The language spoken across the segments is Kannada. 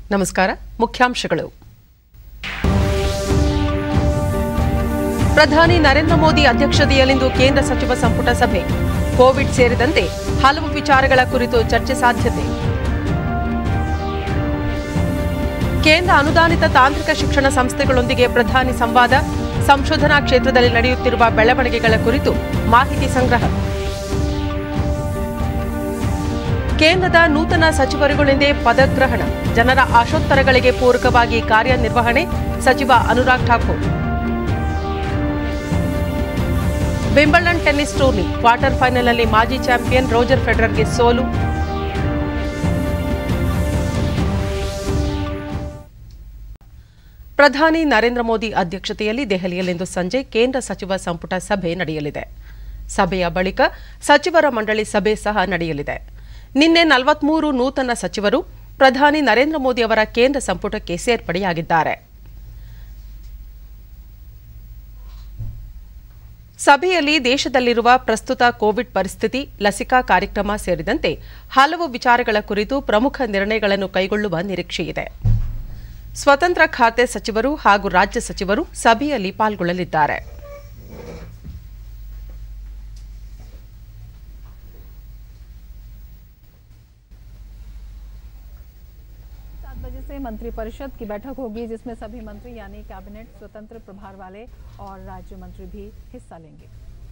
ನಮಸ್ಕಾರ ಮುಖ್ಯಾಂಶಗಳು ಪ್ರಧಾನಿ ನರೇಂದ್ರ ಮೋದಿ ಅಧ್ಯಕ್ಷತೆಯಲ್ಲಿಂದು ಕೇಂದ್ರ ಸಚಿವ ಸಂಪುಟ ಸಭೆ ಕೋವಿಡ್ ಸೇರಿದಂತೆ ಹಲವು ವಿಚಾರಗಳ ಕುರಿತು ಚರ್ಚೆ ಸಾಧ್ಯತೆ ಕೇಂದ್ರ ಅನುದಾನಿತ ತಾಂತ್ರಿಕ ಶಿಕ್ಷಣ ಸಂಸ್ಥೆಗಳೊಂದಿಗೆ ಪ್ರಧಾನಿ ಸಂವಾದ ಸಂಶೋಧನಾ ಕ್ಷೇತ್ರದಲ್ಲಿ ನಡೆಯುತ್ತಿರುವ ಬೆಳವಣಿಗೆಗಳ ಕುರಿತು ಮಾಹಿತಿ ಸಂಗ್ರಹ ಕೇಂದ್ರದ ನೂತನ ಸಚಿವರುಗಳಿಂದೇ ಪದಗ್ರಹಣ ಜನರ ಆಶೋತ್ತರಗಳಿಗೆ ಪೂರಕವಾಗಿ ಕಾರ್ಯನಿರ್ವಹಣೆ ಸಚಿವ Anurag Thakur Wimbledon tennis tourney quarter ಫೈನಲ್ನಲ್ಲಿ ಮಾಜಿ ಚಾಂಪಿಯನ್ ರೋಜರ್ ಫೆಡರರ್ಗೆ ಸೋಲು ಪ್ರಧಾನಿ ನರೇಂದ್ರ ಮೋದಿ ಅಧ್ಯಕ್ಷತೆಯಲ್ಲಿ ದೆಹಲಿಯಲ್ಲಿಂದು ಸಂಜೆ ಕೇಂದ್ರ ಸಚಿವ ಸಂಪುಟ ಸಭೆ ನಡೆಯಲಿದೆ ಸಭೆಯ ಬಳಿಕ ಸಚಿವರ ಮಂಡಳಿ ಸಭೆ ಸಹ ನಡೆಯಲಿದೆ ನಿನ್ನೆ ನಲವತ್ಮೂರು ನೂತನ ಸಚಿವರು ಪ್ರಧಾನಿ ನರೇಂದ್ರ ಮೋದಿ ಅವರ ಕೇಂದ್ರ ಸಂಪುಟಕ್ಕೆ ಸೇರ್ಪಡೆಯಾಗಿದ್ದಾರೆ ಸಭೆಯಲ್ಲಿ ದೇಶದಲ್ಲಿರುವ ಪ್ರಸ್ತುತ ಕೋವಿಡ್ ಪರಿಸ್ಥಿತಿ ಲಸಿಕಾ ಕಾರ್ಯಕ್ರಮ ಸೇರಿದಂತೆ ಹಲವು ವಿಚಾರಗಳ ಕುರಿತು ಪ್ರಮುಖ ನಿರ್ಣಯಗಳನ್ನು ಕೈಗೊಳ್ಳುವ ನಿರೀಕ್ಷೆಯಿದೆ ಸ್ವತಂತ್ರ ಖಾತೆ ಸಚಿವರು ಹಾಗೂ ರಾಜ್ಯ ಸಚಿವರು ಸಭೆಯಲ್ಲಿ ಪಾಲ್ಗೊಳ್ಳಲಿದ್ದಾರೆ सात बजे से मंत्रिपरिषद की बैठक होगी जिसमें सभी मंत्री यानी कैबिनेट स्वतंत्र प्रभार वाले और राज्य मंत्री भी हिस्सा लेंगे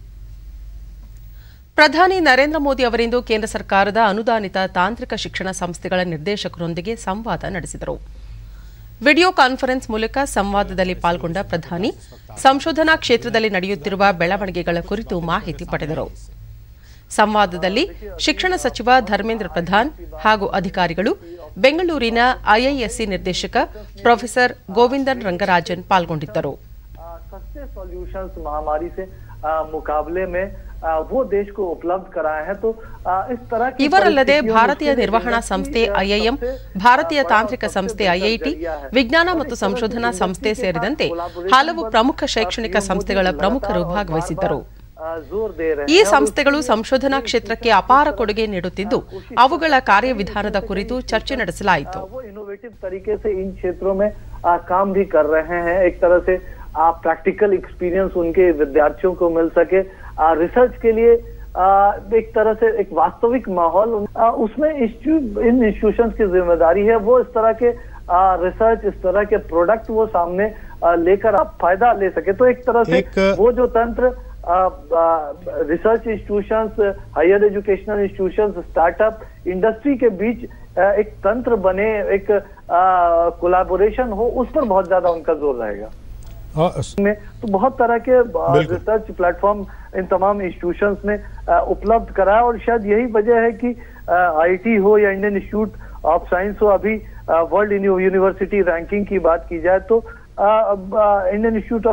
ಪ್ರಧಾನಿ ನರೇಂದ್ರ ಮೋದಿ ಅವರಿಂದು ಕೇಂದ್ರ ಸರ್ಕಾರದ ಅನುದಾನಿತ ತಾಂತ್ರಿಕ ಶಿಕ್ಷಣ ಸಂಸ್ಥೆಗಳ ನಿರ್ದೇಶಕರೊಂದಿಗೆ ಸಂವಾದ ನಡೆಸಿದರು ವಿಡಿಯೋ ಕಾನ್ಫರೆನ್ಸ್ ಮೂಲಕ ಸಂವಾದದಲ್ಲಿ ಪಾಲ್ಗೊಂಡ ಪ್ರಧಾನಿ ಸಂಶೋಧನಾ ಕ್ಷೇತ್ರದಲ್ಲಿ ನಡೆಯುತ್ತಿರುವ ಬೆಳವಣಿಗೆಗಳ ಕುರಿತು ಮಾಹಿತಿ ಪಡೆದರು ಸಂವಾದದಲ್ಲಿ ಶಿಕ್ಷಣ ಸಚಿವ ಧರ್ಮೇಂದ್ರ ಪ್ರಧಾನ್ ಹಾಗೂ ಅಧಿಕಾರಿಗಳು ಬೆಂಗಳೂರಿನ ಐಐಎಸ್ಸಿ ನಿರ್ದೇಶಕ ಪ್ರೊಫೆಸರ್ ಗೋವಿಂದನ್ ರಂಗರಾಜನ್ ಪಾಲ್ಗೊಂಡಿದ್ದರು आ, सस्ते सॉल्यूशंस महामारी से आ, मुकाबले में आ, वो देश को उपलब्ध कराए हैं तो आ, इस तरह की ಇವರಲ್ಲದೆ परिस्थितियों ಭಾರತೀಯ में ನಿರ್ವಹಣಾ industry, ಸಂಸ್ಥೆ आ, ಐಐಎಂ सबसे, ಭಾರತೀಯ आ, ತಾಂತ್ರಿಕ बड़ा और ಸಂಸ್ಥೆ सबसे ಐಐಟಿ जरिया है। ವಿಜ್ಞಾನ और ಮತ್ತು इस तरह से ಸಂಶೋಧನಾ industry ಸಂಸ್ಥೆ के साथ ಸೇರಿದಂತೆ collaboration ಹಲವು पर, ಪ್ರಮುಖ आ, ಶೈಕ್ಷಣಿಕ PM ಸಂಸ್ಥೆಗಳ मोदी ಪ್ರಮುಖರು लगातार और ಭಾಗವಹಿಸಿದ್ದರು बार-बार, आ, जोर दे रहे ಈ हैं और ಸಂಸ್ಥೆಗಳು उसके लिए ಸಂಶೋಧನಾ ये ಕ್ಷೇತ್ರಕ್ಕೆ institutions ಅಪಾರ को ಕೊಡುಗೆ ನೀಡುತ್ತಿದ್ದು ಅವುಗಳ ಕಾರ್ಯವಿಧಾನದ ಕುರಿತು ಚರ್ಚೆ ನಡೆಸಲಾಯಿತು आ, वो इनोवेटिव तरीके से इन क्षेत्रों में आ, काम भी कर रहे हैं एक तरह से आ, प्रैक्टिकल एक्सपीरियंस उनके विद्यार्थियों को मिल सके आ, रिसर्च के लिए आ, एक तरह से एक वास्तविक माहौल आ, उसमें इंस्टीट्यूट इन इंस्टीट्यूशन की जिम्मेदारी है वो इस तरह के आ, रिसर्च इस तरह के प्रोडक्ट वो सामने आ, लेकर आप फायदा ले सके तो एक तरह से एक- वो जो तंत्र research institutions higher educational institutions startup industry के बीच आ, एक तंत्र बने एक कोलाबोरेशन हो उस पर बहुत ज्यादा उनका जोर रहेगा आ, में तो बहुत तरह के बिल्कुल। रिसर्च प्लेटफॉर्म इन तमाम इंस्टीट्यूशंस ने आ, उपलब्ध कराया और शायद यही वजह है कि आईटी हो या इंडियन इंस्टीट्यूट ऑफ साइंस हो अभी वर्ल्ड यूनिवर्सिटी रैंकिंग की बात की जाए तो इंडियन इंस्टीट्यूट ऑफ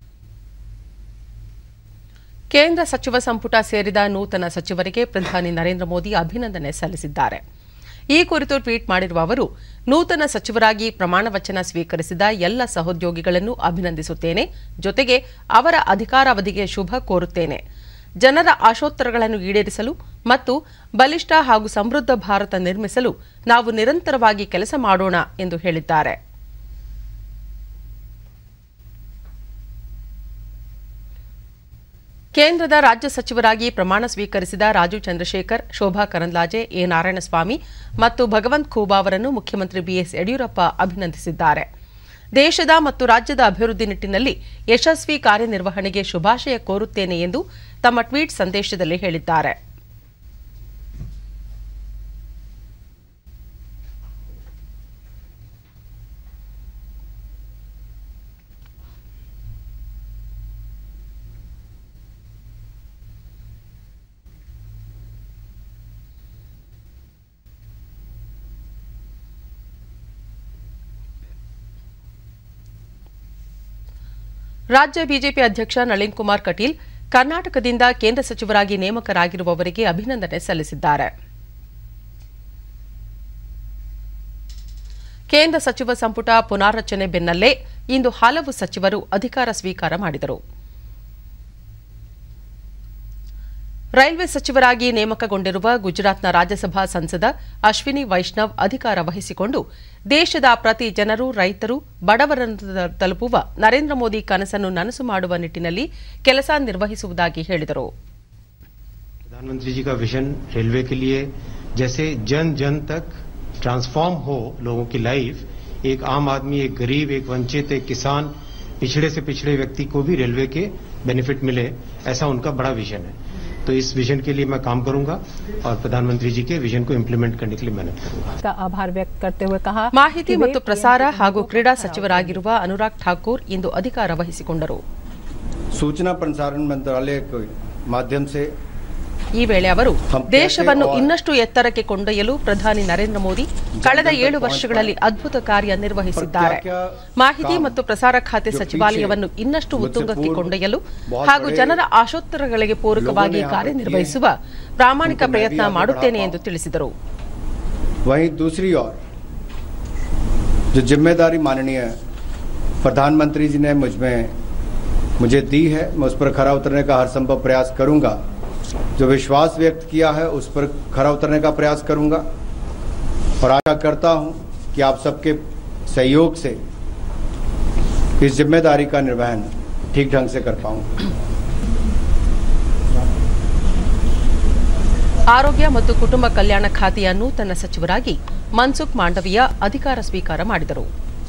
ಕೇಂದ್ರ ಸಚಿವ ಸಂಪುಟ ಸೇರಿದ ನೂತನ ಸಚಿವರಿಗೆ ಪ್ರಧಾನಿ ನರೇಂದ್ರ ಮೋದಿ ಅಭಿನಂದನೆ ಸಲ್ಲಿಸಿದ್ದಾರೆ ಈ ಕುರಿತು ಟ್ವೀಟ್ ಮಾಡಿರುವ ಅವರು ನೂತನ ಸಚಿವರಾಗಿ ಪ್ರಮಾಣ ವಚನ ಸ್ವೀಕರಿಸಿದ ಎಲ್ಲ ಸಹೋದ್ಯೋಗಿಗಳನ್ನು ಅಭಿನಂದಿಸುತ್ತೇನೆ ಜೊತೆಗೆ ಅವರ ಅಧಿಕಾರಾವಧಿಗೆ ಶುಭ ಕೋರುತ್ತೇನೆ ಜನರ ಆಶೋತ್ತರಗಳನ್ನು ಈಡೇರಿಸಲು ಮತ್ತು ಬಲಿಷ್ಠ ಹಾಗೂ ಸಮೃದ್ಧ ಭಾರತ ನಿರ್ಮಿಸಲು ನಾವು ನಿರಂತರವಾಗಿ ಕೆಲಸ ಮಾಡೋಣ ಎಂದು ಹೇಳಿದ್ದಾರೆ ಕೇಂದ್ರದ ರಾಜ್ಯ ಸಚಿವರಾಗಿ ಪ್ರಮಾಣ ಸ್ವೀಕರಿಸಿದ ರಾಜು ಚಂದ್ರಶೇಖರ್ ಶೋಭಾ ಕರಂದ್ಲಾಜೆ ಎ ನಾರಾಯಣಸ್ವಾಮಿ ಮತ್ತು ಭಗವಂತ್ ಖೂಬಾ ಅವರನ್ನು ಮುಖ್ಯಮಂತ್ರಿ ಬಿಎಸ್ ಯಡಿಯೂರಪ್ಪ ಅಭಿನಂದಿಸಿದ್ದಾರೆ ದೇಶದ ಮತ್ತು ರಾಜ್ಯದ ಅಭಿವೃದ್ಧಿ ನಿಟ್ಟಿನಲ್ಲಿ ಯಶಸ್ವಿ ಕಾರ್ಯನಿರ್ವಹಣೆಗೆ ಶುಭಾಶಯ ಕೋರುತ್ತೇನೆ ಎಂದು ತಮ್ಮ ಟ್ವೀಟ್ ಸಂದೇಶದಲ್ಲಿ ಹೇಳಿದ್ದಾರೆ ರಾಜ್ಯ ಬಿಜೆಪಿ ಅಧ್ಯಕ್ಷ ನಳಿನ್ ಕುಮಾರ್ ಕಟೀಲ್ ಕರ್ನಾಟಕದಿಂದ ಕೇಂದ್ರ ಸಚಿವರಾಗಿ ನೇಮಕರಾಗಿರುವವರಿಗೆ ಅಭಿನಂದನೆ ಸಲ್ಲಿಸಿದ್ದಾರೆ ಕೇಂದ್ರ ಸಚಿವ ಸಂಪುಟ ಪುನಾರಚನೆ ಬೆನ್ನಲ್ಲೇ ಇಂದು ಹಲವು ಸಚಿವರು ಅಧಿಕಾರ ಸ್ವೀಕಾರ ಮಾಡಿದರು ರೈಲ್ವೆ ಸಚಿವರಾಗಿ ನೇಮಕಗೊಂಡಿರುವ ಗುಜರಾತ್ನ ರಾಜ್ಯಸಭಾ ಸಂಸದ ಅಶ್ವಿನಿ ವೈಷ್ಣವ್ ಅಧಿಕಾರ ವಹಿಸಿಕೊಂಡು ದೇಶದ ಪ್ರತಿ ಜನರು ರೈತರು ಬಡವರನ್ನು ತಲುಪುವ ನರೇಂದ್ರ ಮೋದಿ ಕನಸನ್ನು ನನಸು ಮಾಡುವ ನಿಟ್ಟಿನಲ್ಲಿ ಕೆಲಸ ನಿರ್ವಹಿಸುವುದಾಗಿ ಹೇಳಿದರು प्रधानमंत्री जी का विजन रेलवे के लिए जैसे जन जन तक ट्रांसफॉर्म हो लोगों की लाइफ एक आम आदमी एक गरीब एक वंचित एक किसान पिछड़े से पिछड़े व्यक्ति को भी रेलवे के बेनिफिट मिले ऐसा उनका बड़ा विजन है तो इस विजन के लिए मैं काम करूंगा और प्रधानमंत्री जी के विजन को इम्प्लीमेंट करने के लिए मेहनत करूंगा का आभार व्यक्त करते हुए कहा ಮಾಹಿತಿ कि वे ಮತ್ತು PM ಪ್ರಸಾರ के ಹಾಗೂ उद्योग ಕ್ರೀಡಾ का ಸಚಿವರಾಗಿರುವ ಅನುರಾಗ್ ಠಾಕೂರ್ ಇಂದು ಅಧಿಕಾರ ವಹಿಸಿಕೊಂಡರು सूचना प्रसारण मंत्रालय के माध्यम से ಈ ವೇಳೆ ಅವರು ಹಮ್ ದೇಶವನ್ನು ಕ್ಯಾಸೆ ಇನ್ನಷ್ಟು ಎತ್ತರಕ್ಕೆ ಕೊಂಡೊಯ್ಯಲು ಪ್ರಧಾನಿ ನರೇಂದ್ರ ಮೋದಿ ಕಳೆದ ಏಳು ವರ್ಷಗಳಲ್ಲಿ ಅದ್ಭುತ ಕಾರ್ಯ ನಿರ್ವಹಿಸಿದ್ದಾರೆ ಮಾಹಿತಿ ಮತ್ತು ಪ್ರಸಾರ ಖಾತೆ ಸಚಿವಾಲಯವನ್ನು ಇನ್ನಷ್ಟು ಉತ್ತುಂಗಕ್ಕೆ ಕೊಂಡೊಯ್ಯಲು ಹಾಗೂ ಜನರ ಆಶೋತ್ತರಗಳಿಗೆ ಪೂರಕವಾಗಿ ಕಾರ್ಯನಿರ್ವಹಿಸುವ ಪ್ರಾಮಾಣಿಕ ಪ್ರಯತ್ನ ಮಾಡುತ್ತೇನೆ ಎಂದು ತಿಳಿಸಿದರು वहीं दूसरी ओर जो जिम्मेदारी माननीय प्रधानमंत्री जी ने मुझ में मुझे दी है मैं उस पर खरा उतरने का हर संभव प्रयास करूंगा जो विश्वास व्यक्त किया है उस पर खरा उतरने का प्रयास करूंगा और आशा करता हूं कि आप सबके सहयोग से इस जिम्मेदारी का निर्वहन ठीक ढंग से कर पाऊंगा ಆರೋಗ್ಯ ಮತ್ತು ಕುಟುಂಬ ಕಲ್ಯಾಣ ಖಾತೆಯ ನೂತನ ಸಚಿವರಾಗಿ ಮನ್ಸುಖ್ ಮಾಂಡವಿಯಾ ಅಧಿಕಾರ ಸ್ವೀಕಾರ ಮಾಡಿದರು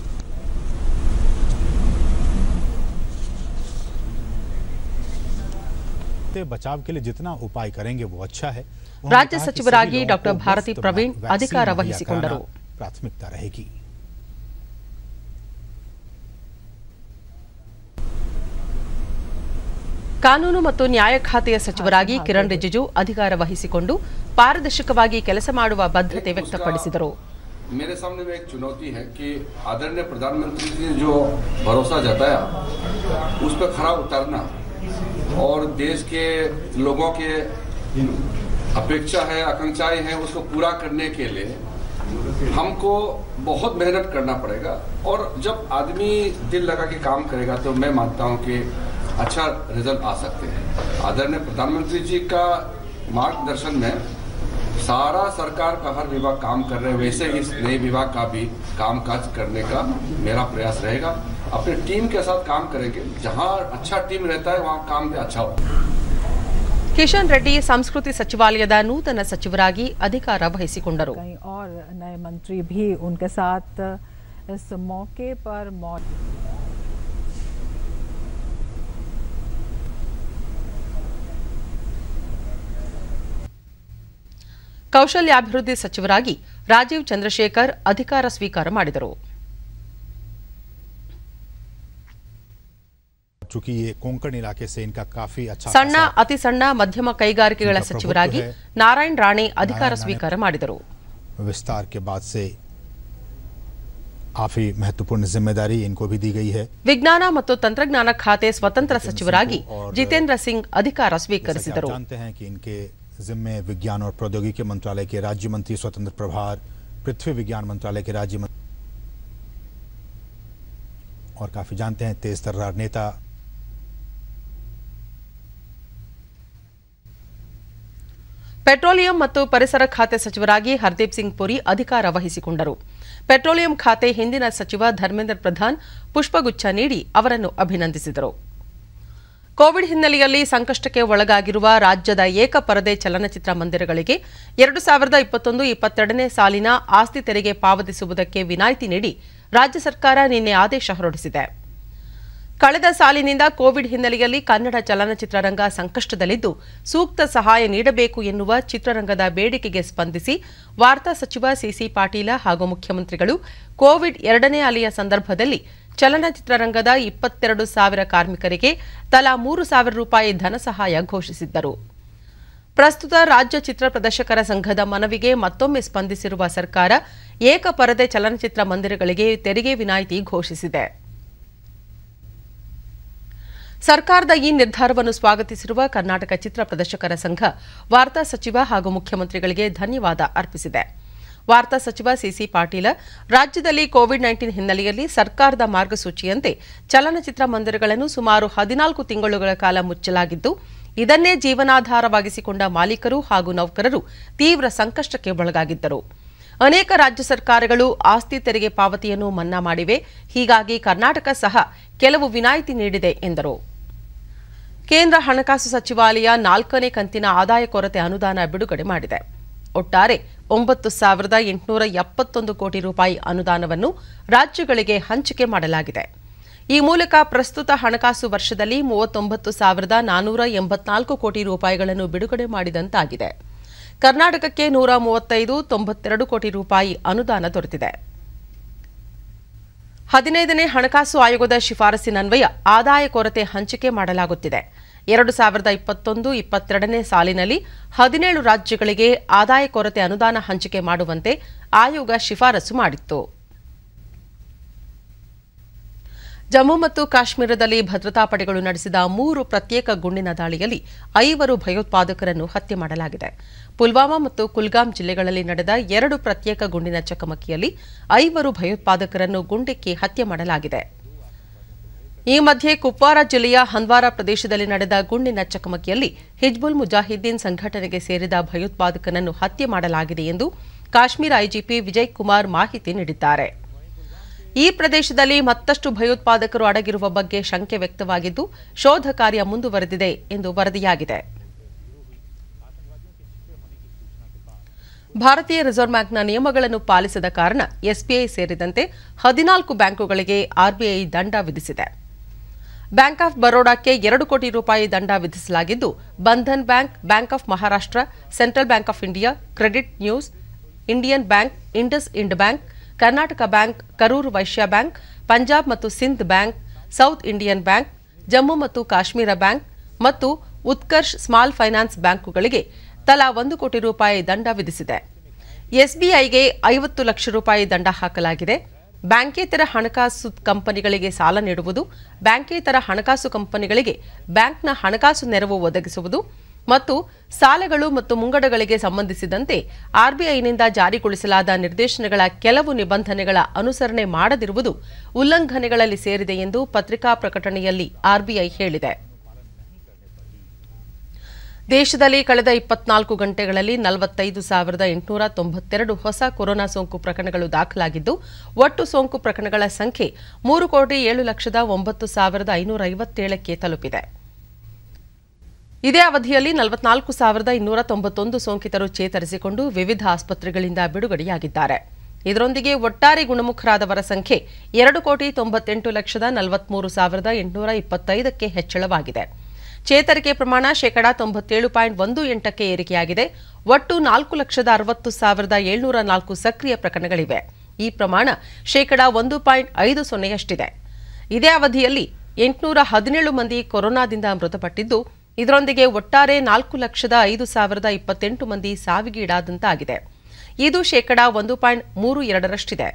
से बचाव के लिए जितना उपाय करेंगे वो अच्छा है उन्होंने राज्य कहा कि सचिवरागी सभी लोगों डॉक्टर को भारती मुफ्त प्रवीण वैक्सीन अधिकार मुहैया वहिಸಿಕೊಂಡರು. कराना प्राथमिकता रहेगी ಕಾನೂನು ಮತ್ತು ನ್ಯಾಯ ಖಾತೆಯ ಸಚಿವರಾಗಿ ಕಿರಣ್ ರಿಜಿಜು ಅಧಿಕಾರ ವಹಿಸಿಕೊಂಡು ಪಾರದರ್ಶಕವಾಗಿ ಕೆಲಸ ಮಾಡುವ ಬದ್ಧತೆ ವ್ಯಕ್ತಪಡಿಸಿದರು मेरे सामने में एक चुनौती है कि आदरणीय प्रधानमंत्री जी ने जो भरोसा जताया उस पर खरा उतरना और देश के लोगों के अपेक्षा है आकांक्षाएं हैं उसको पूरा करने के लिए हमको बहुत मेहनत करना पड़ेगा और जब आदमी दिल लगा के काम करेगा तो मैं मानता हूं कि अच्छा रिजल्ट आ सकते हैं आदरणीय प्रधानमंत्री जी का मार्गदर्शन में सारा सरकार का हर विभाग काम कर रहे हैं वैसे ही इस नए विभाग का भी काम काज करने का मेरा प्रयास रहेगा अपने टीम के साथ काम करेंगे जहाँ अच्छा टीम रहता है वहाँ काम भी अच्छा होता है ಕಿಶನ್ ರೆಡ್ಡಿ ಸಂಸ್ಕೃತಿ ಸಚಿವಾಲಯದ ನೂತನ ಸಚಿವರಾಗಿ ಅಧಿಕಾರ ವಹಿಸಿಕೊಂಡರು कई और नए मंत्री भी उनके साथ इस मौके पर मौजूद ಕೌಶಲ್ಯಾಭಿವೃದ್ಧಿ ಸಚಿವರಾಗಿ ರಾಜೀವ್ ಚಂದ್ರಶೇಖರ್ ಅಧಿಕಾರ ಸ್ವೀಕಾರ ಮಾಡಿದರು चूंकि ये कोंकण इलाके से इनका काफी अच्छा ಸಣ್ಣ खासा ಅತಿ ಸಣ್ಣ ಮಧ್ಯಮ ಕೈಗಾರಿಕೆಗಳ ಇನ್ನು ಸಚಿವರಾಗಿ ಪ್ರಭುತ್ವ ನಾರಾಯಣ್ ರಾಣೆ ಅಧಿಕಾರ ನಾರಾಯಣ್ ರಾಣೆ ಸ್ವೀಕಾರ ಮಾಡಿದರು विस्तार के बाद से काफी महत्वपूर्ण जिम्मेदारी इनको भी दी गई है ವಿಜ್ಞಾನ ಮತ್ತು ತಂತ್ರಜ್ಞಾನ ಖಾತೆ ಸ್ವತಂತ್ರ ಜಿತೇಂದ್ರ ಸಚಿವರಾಗಿ ಸಿಂಗ್ और ಜಿತೇಂದ್ರ ಸಿಂಗ್ ಅಧಿಕಾರ जैसा कि आप ಸ್ವೀಕರಿಸಿದರು जानते हैं कि इनके जिम्मे विज्ञान और प्रौद्योगिकी मंत्रालय के राज्य मंत्री स्वतंत्र प्रभार पृथ्वी विज्ञान मंत्रालय के राज्य मंत्री और काफी जानते हैं तेज तर्रार नेता ಪೆಟ್ರೋಲಿಯಂ ಮತ್ತು ಪರಿಸರ ಖಾತೆ ಸಚಿವರಾಗಿ ಹರ್ದೀಪ್ ಸಿಂಗ್ ಪುರಿ ಅಧಿಕಾರ ವಹಿಸಿಕೊಂಡರು ಪೆಟ್ರೋಲಿಯಂ ಖಾತೆ ಹಿಂದಿನ ಸಚಿವ ಧರ್ಮೇಂದ್ರ ಪ್ರಧಾನ್ ಪುಷ್ಪಗುಚ್ಛ ನೀಡಿ ಅವರನ್ನು ಅಭಿನಂದಿಸಿದರು ಕೋವಿಡ್ ಹಿನ್ನೆಲೆಯಲ್ಲಿ ಸಂಕಷ್ಟಕ್ಕೆ ಒಳಗಾಗಿರುವ ರಾಜ್ಯದ ಏಕಪರದೆ ಚಲನಚಿತ್ರ ಮಂದಿರಗಳಿಗೆ ಎರಡು ಸಾವಿರದ ಇಪ್ಪತ್ತೊಂದು ಇಪ್ಪತ್ತೆರಡನೇ ಸಾಲಿನ ಆಸ್ತಿ ತೆರಿಗೆ ಪಾವತಿಸುವುದಕ್ಕೆ ವಿನಾಯಿತಿ ನೀಡಿ ರಾಜ್ಯ ಸರ್ಕಾರ ನಿನ್ನೆ ಆದೇಶ ಹೊರಡಿಸಿದೆ ಕಳೆದ ಸಾಲಿನಿಂದ ಕೋವಿಡ್ ಹಿನ್ನೆಲೆಯಲ್ಲಿ ಕನ್ನಡ ಚಲನಚಿತ್ರರಂಗ ಸಂಕಷ್ಟದಲ್ಲಿದ್ದು ಸೂಕ್ತ ಸಹಾಯ ನೀಡಬೇಕು ಎನ್ನುವ ಚಿತ್ರರಂಗದ ಬೇಡಿಕೆಗೆ ಸ್ಪಂದಿಸಿ ವಾರ್ತಾ ಸಚಿವ ಸಿಸಿ ಪಾಟೀಲ ಹಾಗೂ ಮುಖ್ಯಮಂತ್ರಿಗಳು ಕೋವಿಡ್ ಎರಡನೇ ಅಲೆಯ ಸಂದರ್ಭದಲ್ಲಿ ಚಲನಚಿತ್ರರಂಗದ ಇಪ್ಪತ್ತೆರಡು ಸಾವಿರ ಕಾರ್ಮಿಕರಿಗೆ ತಲಾ ಮೂರು ಸಾವಿರ ರೂಪಾಯಿ ಧನಸಹಾಯ ಘೋಷಿಸಿದ್ದರು ಪ್ರಸ್ತುತ ರಾಜ್ಯ ಚಿತ್ರ ಪ್ರದರ್ಶಕರ ಸಂಘದ ಮನವಿಗೆ ಮತ್ತೊಮ್ಮೆ ಸ್ಪಂದಿಸಿರುವ ಸರ್ಕಾರ ಏಕಪರದೆ ಚಲನಚಿತ್ರ ಮಂದಿರಗಳಿಗೆ ತೆರಿಗೆ ವಿನಾಯಿತಿ ಘೋಷಿಸಿದೆ ಸರ್ಕಾರದ ಈ ನಿರ್ಧಾರವನ್ನು ಸ್ವಾಗತಿಸಿರುವ ಕರ್ನಾಟಕ ಚಿತ್ರ ಪ್ರದರ್ಶಕರ ಸಂಘ ವಾರ್ತಾ ಸಚಿವ ಹಾಗೂ ಮುಖ್ಯಮಂತ್ರಿಗಳಿಗೆ ಧನ್ಯವಾದ ಅರ್ಪಿಸಿದೆ ವಾರ್ತಾ ಸಚಿವ ಸಿಸಿ ಪಾಟೀಲ ರಾಜ್ಯದಲ್ಲಿ ಕೋವಿಡ್ ನೈನ್ಟೀನ್ ಹಿನ್ನೆಲೆಯಲ್ಲಿ ಸರ್ಕಾರದ ಮಾರ್ಗಸೂಚಿಯಂತೆ ಚಲನಚಿತ್ರ ಮಂದಿರಗಳನ್ನು ಸುಮಾರು ಹದಿನಾಲ್ಕು ತಿಂಗಳುಗಳ ಕಾಲ ಮುಚ್ಚಲಾಗಿದ್ದು ಇದನ್ನೇ ಜೀವನಾಧಾರವಾಗಿಸಿಕೊಂಡ ಮಾಲೀಕರು ಹಾಗೂ ನೌಕರರು ತೀವ್ರ ಸಂಕಷ್ಟಕ್ಕೆ ಒಳಗಾಗಿದ್ದರು ಅನೇಕ ರಾಜ್ಯ ಸರ್ಕಾರಗಳು ಆಸ್ತಿ ತೆರಿಗೆ ಪಾವತಿಯನ್ನು ಮನ್ನಾ ಮಾಡಿವೆ ಹೀಗಾಗಿ ಕರ್ನಾಟಕ ಸಹ ಕೆಲವು ವಿನಾಯಿತಿ ನೀಡಿದೆ ಎಂದರು ಕೇಂದ್ರ ಹಣಕಾಸು ಸಚಿವಾಲಯ ನಾಲ್ಕನೇ ಕಂತಿನ ಆದಾಯ ಕೊರತೆ ಅನುದಾನ ಬಿಡುಗಡೆ ಮಾಡಿದೆ ಒಟ್ಟಾರೆ ಒಂಬತ್ತು ಸಾವಿರದ ಎಂಟುನೂರ ಎಪ್ಪತ್ತೊಂದು ಕೋಟಿ ರೂಪಾಯಿ ಅನುದಾನವನ್ನು ರಾಜ್ಯಗಳಿಗೆ ಹಂಚಿಕೆ ಮಾಡಲಾಗಿದೆ ಈ ಮೂಲಕ ಪ್ರಸ್ತುತ ಹಣಕಾಸು ವರ್ಷದಲ್ಲಿ ಮೂವತ್ತೊಂಬತ್ತು ಸಾವಿರದ ನಾನೂರ ಎಂಬತ್ನಾಲ್ಕು ಕೋಟಿ ರೂಪಾಯಿಗಳನ್ನು ಬಿಡುಗಡೆ ಮಾಡಿದಂತಾಗಿದೆ ಕರ್ನಾಟಕಕ್ಕೆ ನೂರ ಮೂವತ್ತೈದು ತೊಂಬತ್ತೆರಡು ಕೋಟಿ ರೂಪಾಯಿ ಅನುದಾನ ದೊರೆತಿದೆ ಹದಿನೈದನೇ ಹಣಕಾಸು ಆಯೋಗದ ಶಿಫಾರಸಿನನ್ವಯ ಆದಾಯ ಕೊರತೆ ಹಂಚಿಕೆ ಮಾಡಲಾಗುತ್ತಿದೆ ಎರಡು ಸಾವಿರದ ಇಪ್ಪತ್ತೊಂದು ಇಪ್ಪತ್ತೆರಡನೇ ಸಾಲಿನಲ್ಲಿ ಹದಿನೇಳು ರಾಜ್ಯಗಳಿಗೆ ಆದಾಯ ಕೊರತೆ ಅನುದಾನ ಹಂಚಿಕೆ ಮಾಡುವಂತೆ ಆಯೋಗ ಶಿಫಾರಸು ಮಾಡಿತ್ತು ಜಮ್ಮು ಮತ್ತು ಕಾಶ್ಮೀರದಲ್ಲಿ ಭದ್ರತಾ ಪಡೆಗಳು ನಡೆಸಿದ ಮೂರು ಪ್ರತ್ಯೇಕ ಗುಂಡಿನ ದಾಳಿಯಲ್ಲಿ ಐವರು ಭಯೋತ್ಪಾದಕರನ್ನು ಹತ್ಯೆ ಮಾಡಲಾಗಿದೆ ಪುಲ್ವಾಮಾ ಮತ್ತು ಕುಲ್ಗಾಮ್ ಜಿಲ್ಲೆಗಳಲ್ಲಿ ನಡೆದ ಎರಡು ಪ್ರತ್ಯೇಕ ಗುಂಡಿನ ಚಕಮಕಿಯಲ್ಲಿ ಐವರು ಭಯೋತ್ಪಾದಕರನ್ನು ಗುಂಡಿಕ್ಕಿ ಹತ್ಯೆ ಮಾಡಲಾಗಿದೆ ಈ ಮಧ್ಯೆ ಕುಪ್ವಾರ ಜಿಲ್ಲೆಯ ಹಂದ್ವಾರ ಪ್ರದೇಶದಲ್ಲಿ ನಡೆದ ಗುಂಡಿನ ಚಕಮಕಿಯಲ್ಲಿ ಹಿಜ್ಬುಲ್ ಮುಜಾಹಿದ್ದೀನ್ ಸಂಘಟನೆಗೆ ಸೇರಿದ ಭಯೋತ್ಪಾದಕನನ್ನು ಹತ್ಯೆ ಮಾಡಲಾಗಿದೆ ಎಂದು ಕಾಶ್ಮೀರ ಐಜಿಪಿ ವಿಜಯ್ ಕುಮಾರ್ ಮಾಹಿತಿ ನೀಡಿದ್ದಾರೆ ಈ ಪ್ರದೇಶದಲ್ಲಿ ಮತ್ತಷ್ಟು ಭಯೋತ್ಪಾದಕರು ಅಡಗಿರುವ ಬಗ್ಗೆ ಶಂಕೆ ವ್ಯಕ್ತವಾಗಿದ್ದು ಶೋಧ ಕಾರ್ಯ ಮುಂದುವರೆದಿದೆ ಎಂದು ವರದಿಯಾಗಿದೆ ಭಾರತೀಯ ರಿಸರ್ವ್ ಬ್ಯಾಂಕ್ನ ನಿಯಮಗಳನ್ನು ಪಾಲಿಸದ ಕಾರಣ ಎಸ್ಬಿಐ ಸೇರಿದಂತೆ ಹದಿನಾಲ್ಕು ಬ್ಯಾಂಕುಗಳಿಗೆ ಆರ್ಬಿಐ ದಂಡ ವಿಧಿಸಿದೆ ಬ್ಯಾಂಕ್ ಆಫ್ ಬರೋಡಾಕ್ಕೆ ಎರಡು ಕೋಟಿ ರೂಪಾಯಿ ದಂಡ ವಿಧಿಸಲಾಗಿದ್ದು Bandhan bank bank of Maharashtra central bank of India credit news Indian bank IndusInd bank Karnataka bank Karur Vysya bank Punjab ಮತ್ತು Sind bank South Indian bank Jammu ಮತ್ತು ಕಾಶ್ಮೀರ ಬ್ಯಾಂಕ್ ಮತ್ತು ಉತ್ಕರ್ಷ್ ಸ್ಮಾಲ್ ಫೈನಾನ್ಸ್ ಬ್ಯಾಂಕುಗಳಿಗೆ ತಲಾ ಒಂದು ಕೋಟಿ ರೂಪಾಯಿ ದಂಡ ವಿಧಿಸಿದೆ ಎಸ್ಬಿಐಗೆ ಐವತ್ತು ಲಕ್ಷ ರೂಪಾಯಿ ದಂಡ ಹಾಕಲಾಗಿದೆ ಬ್ಯಾಂಕೇತರ ಹಣಕಾಸು ಕಂಪನಿಗಳಿಗೆ ಸಾಲ ನೀಡುವುದು ಬ್ಯಾಂಕೇತರ ಹಣಕಾಸು ಕಂಪನಿಗಳಿಗೆ ಬ್ಯಾಂಕ್ನ ಹಣಕಾಸು ನೆರವು ಒದಗಿಸುವುದು ಮತ್ತು ಸಾಲಗಳು ಮತ್ತು ಮುಂಗಡಗಳಿಗೆ ಸಂಬಂಧಿಸಿದಂತೆ ಆರ್ಬಿಐನಿಂದ ಜಾರಿಗೊಳಿಸಲಾದ ನಿರ್ದೇಶನಗಳ ಕೆಲವು ನಿಬಂಧನೆಗಳ ಅನುಸರಣೆ ಮಾಡದಿರುವುದು ಉಲ್ಲಂಘನೆಗಳಲ್ಲಿ ಸೇರಿದೆ ಎಂದು ಪತ್ರಿಕಾ ಪ್ರಕಟಣೆಯಲ್ಲಿ ಆರ್ಬಿಐ ಹೇಳಿದೆ ದೇಶದಲ್ಲಿ ಕಳೆದ ಇಪ್ಪತ್ನಾಲ್ಕು ಗಂಟೆಗಳಲ್ಲಿ ನಲವತ್ತೈದು ಸಾವಿರದ ಎಂಟುನೂರ ತೊಂಬತ್ತೆರಡು ಹೊಸ ಕೊರೋನಾ ಸೋಂಕು ಪ್ರಕರಣಗಳು ದಾಖಲಾಗಿದ್ದು ಒಟ್ಟು ಸೋಂಕು ಪ್ರಕರಣಗಳ ಸಂಖ್ಯೆ ಮೂರು ಕೋಟಿ ಏಳು ಲಕ್ಷದ ಒಂಬತ್ತು ಸಾವಿರದ ಐನೂರ ಐವತ್ತೇಳಕ್ಕೆ ತಲುಪಿದೆ ಇದೇ ಅವಧಿಯಲ್ಲಿ ನಲವತ್ನಾಲ್ಕು ಸಾವಿರದ ಇನ್ನೂರ ತೊಂಬತ್ತೊಂದು ಸೋಂಕಿತರು ಚೇತರಿಸಿಕೊಂಡು ವಿವಿಧ ಆಸ್ಪತ್ರೆಗಳಿಂದ ಬಿಡುಗಡೆಯಾಗಿದ್ದಾರೆ ಇದರೊಂದಿಗೆ ಒಟ್ಟಾರೆ ಗುಣಮುಖರಾದವರ ಸಂಖ್ಯೆ ಎರಡು ಕೋಟಿ ತೊಂಬತ್ತೆಂಟು ಲಕ್ಷದ ನಲವತ್ಮೂರು ಸಾವಿರದ ಎಂಟುನೂರ ಇಪ್ಪತ್ತೈದಕ್ಕೆ ಹೆಚ್ಚಳವಾಗಿದೆ ಚೇತರಿಕೆ ಪ್ರಮಾಣ ಶೇಕಡಾ ತೊಂಬತ್ತೇಳು ಪಾಯಿಂಟ್ ಒಂದು ಎಂಟಕ್ಕೆ ಏರಿಕೆಯಾಗಿದೆ ಒಟ್ಟು ನಾಲ್ಕು ಲಕ್ಷದ ಅರವತ್ತು ಸಾವಿರದ ಏಳ್ನೂರ ನಾಲ್ಕು ಸಕ್ರಿಯ ಪ್ರಕರಣಗಳಿವೆ ಈ ಪ್ರಮಾಣ ಶೇಕಡಾ ಒಂದು ಪಾಯಿಂಟ್ ಐದು ಸೊನ್ನೆಯಷ್ಟಿದೆ ಇದೇ ಅವಧಿಯಲ್ಲಿ ಎಂಟುನೂರ ಹದಿನೇಳು ಮಂದಿ ಕೊರೋನಾದಿಂದ ಮೃತಪಟ್ಟಿದ್ದು ಇದರೊಂದಿಗೆ ಒಟ್ಟಾರೆ ನಾಲ್ಕು ಲಕ್ಷದ ಐದು ಸಾವಿರದ ಇಪ್ಪತ್ತೆಂಟು ಮಂದಿ ಸಾವಿಗೀಡಾದಂತಾಗಿದೆ ಇದು ಶೇಕಡಾ ಒಂದು ಪಾಯಿಂಟ್ ಮೂರು ಎರಡರಷ್ಟಿದೆ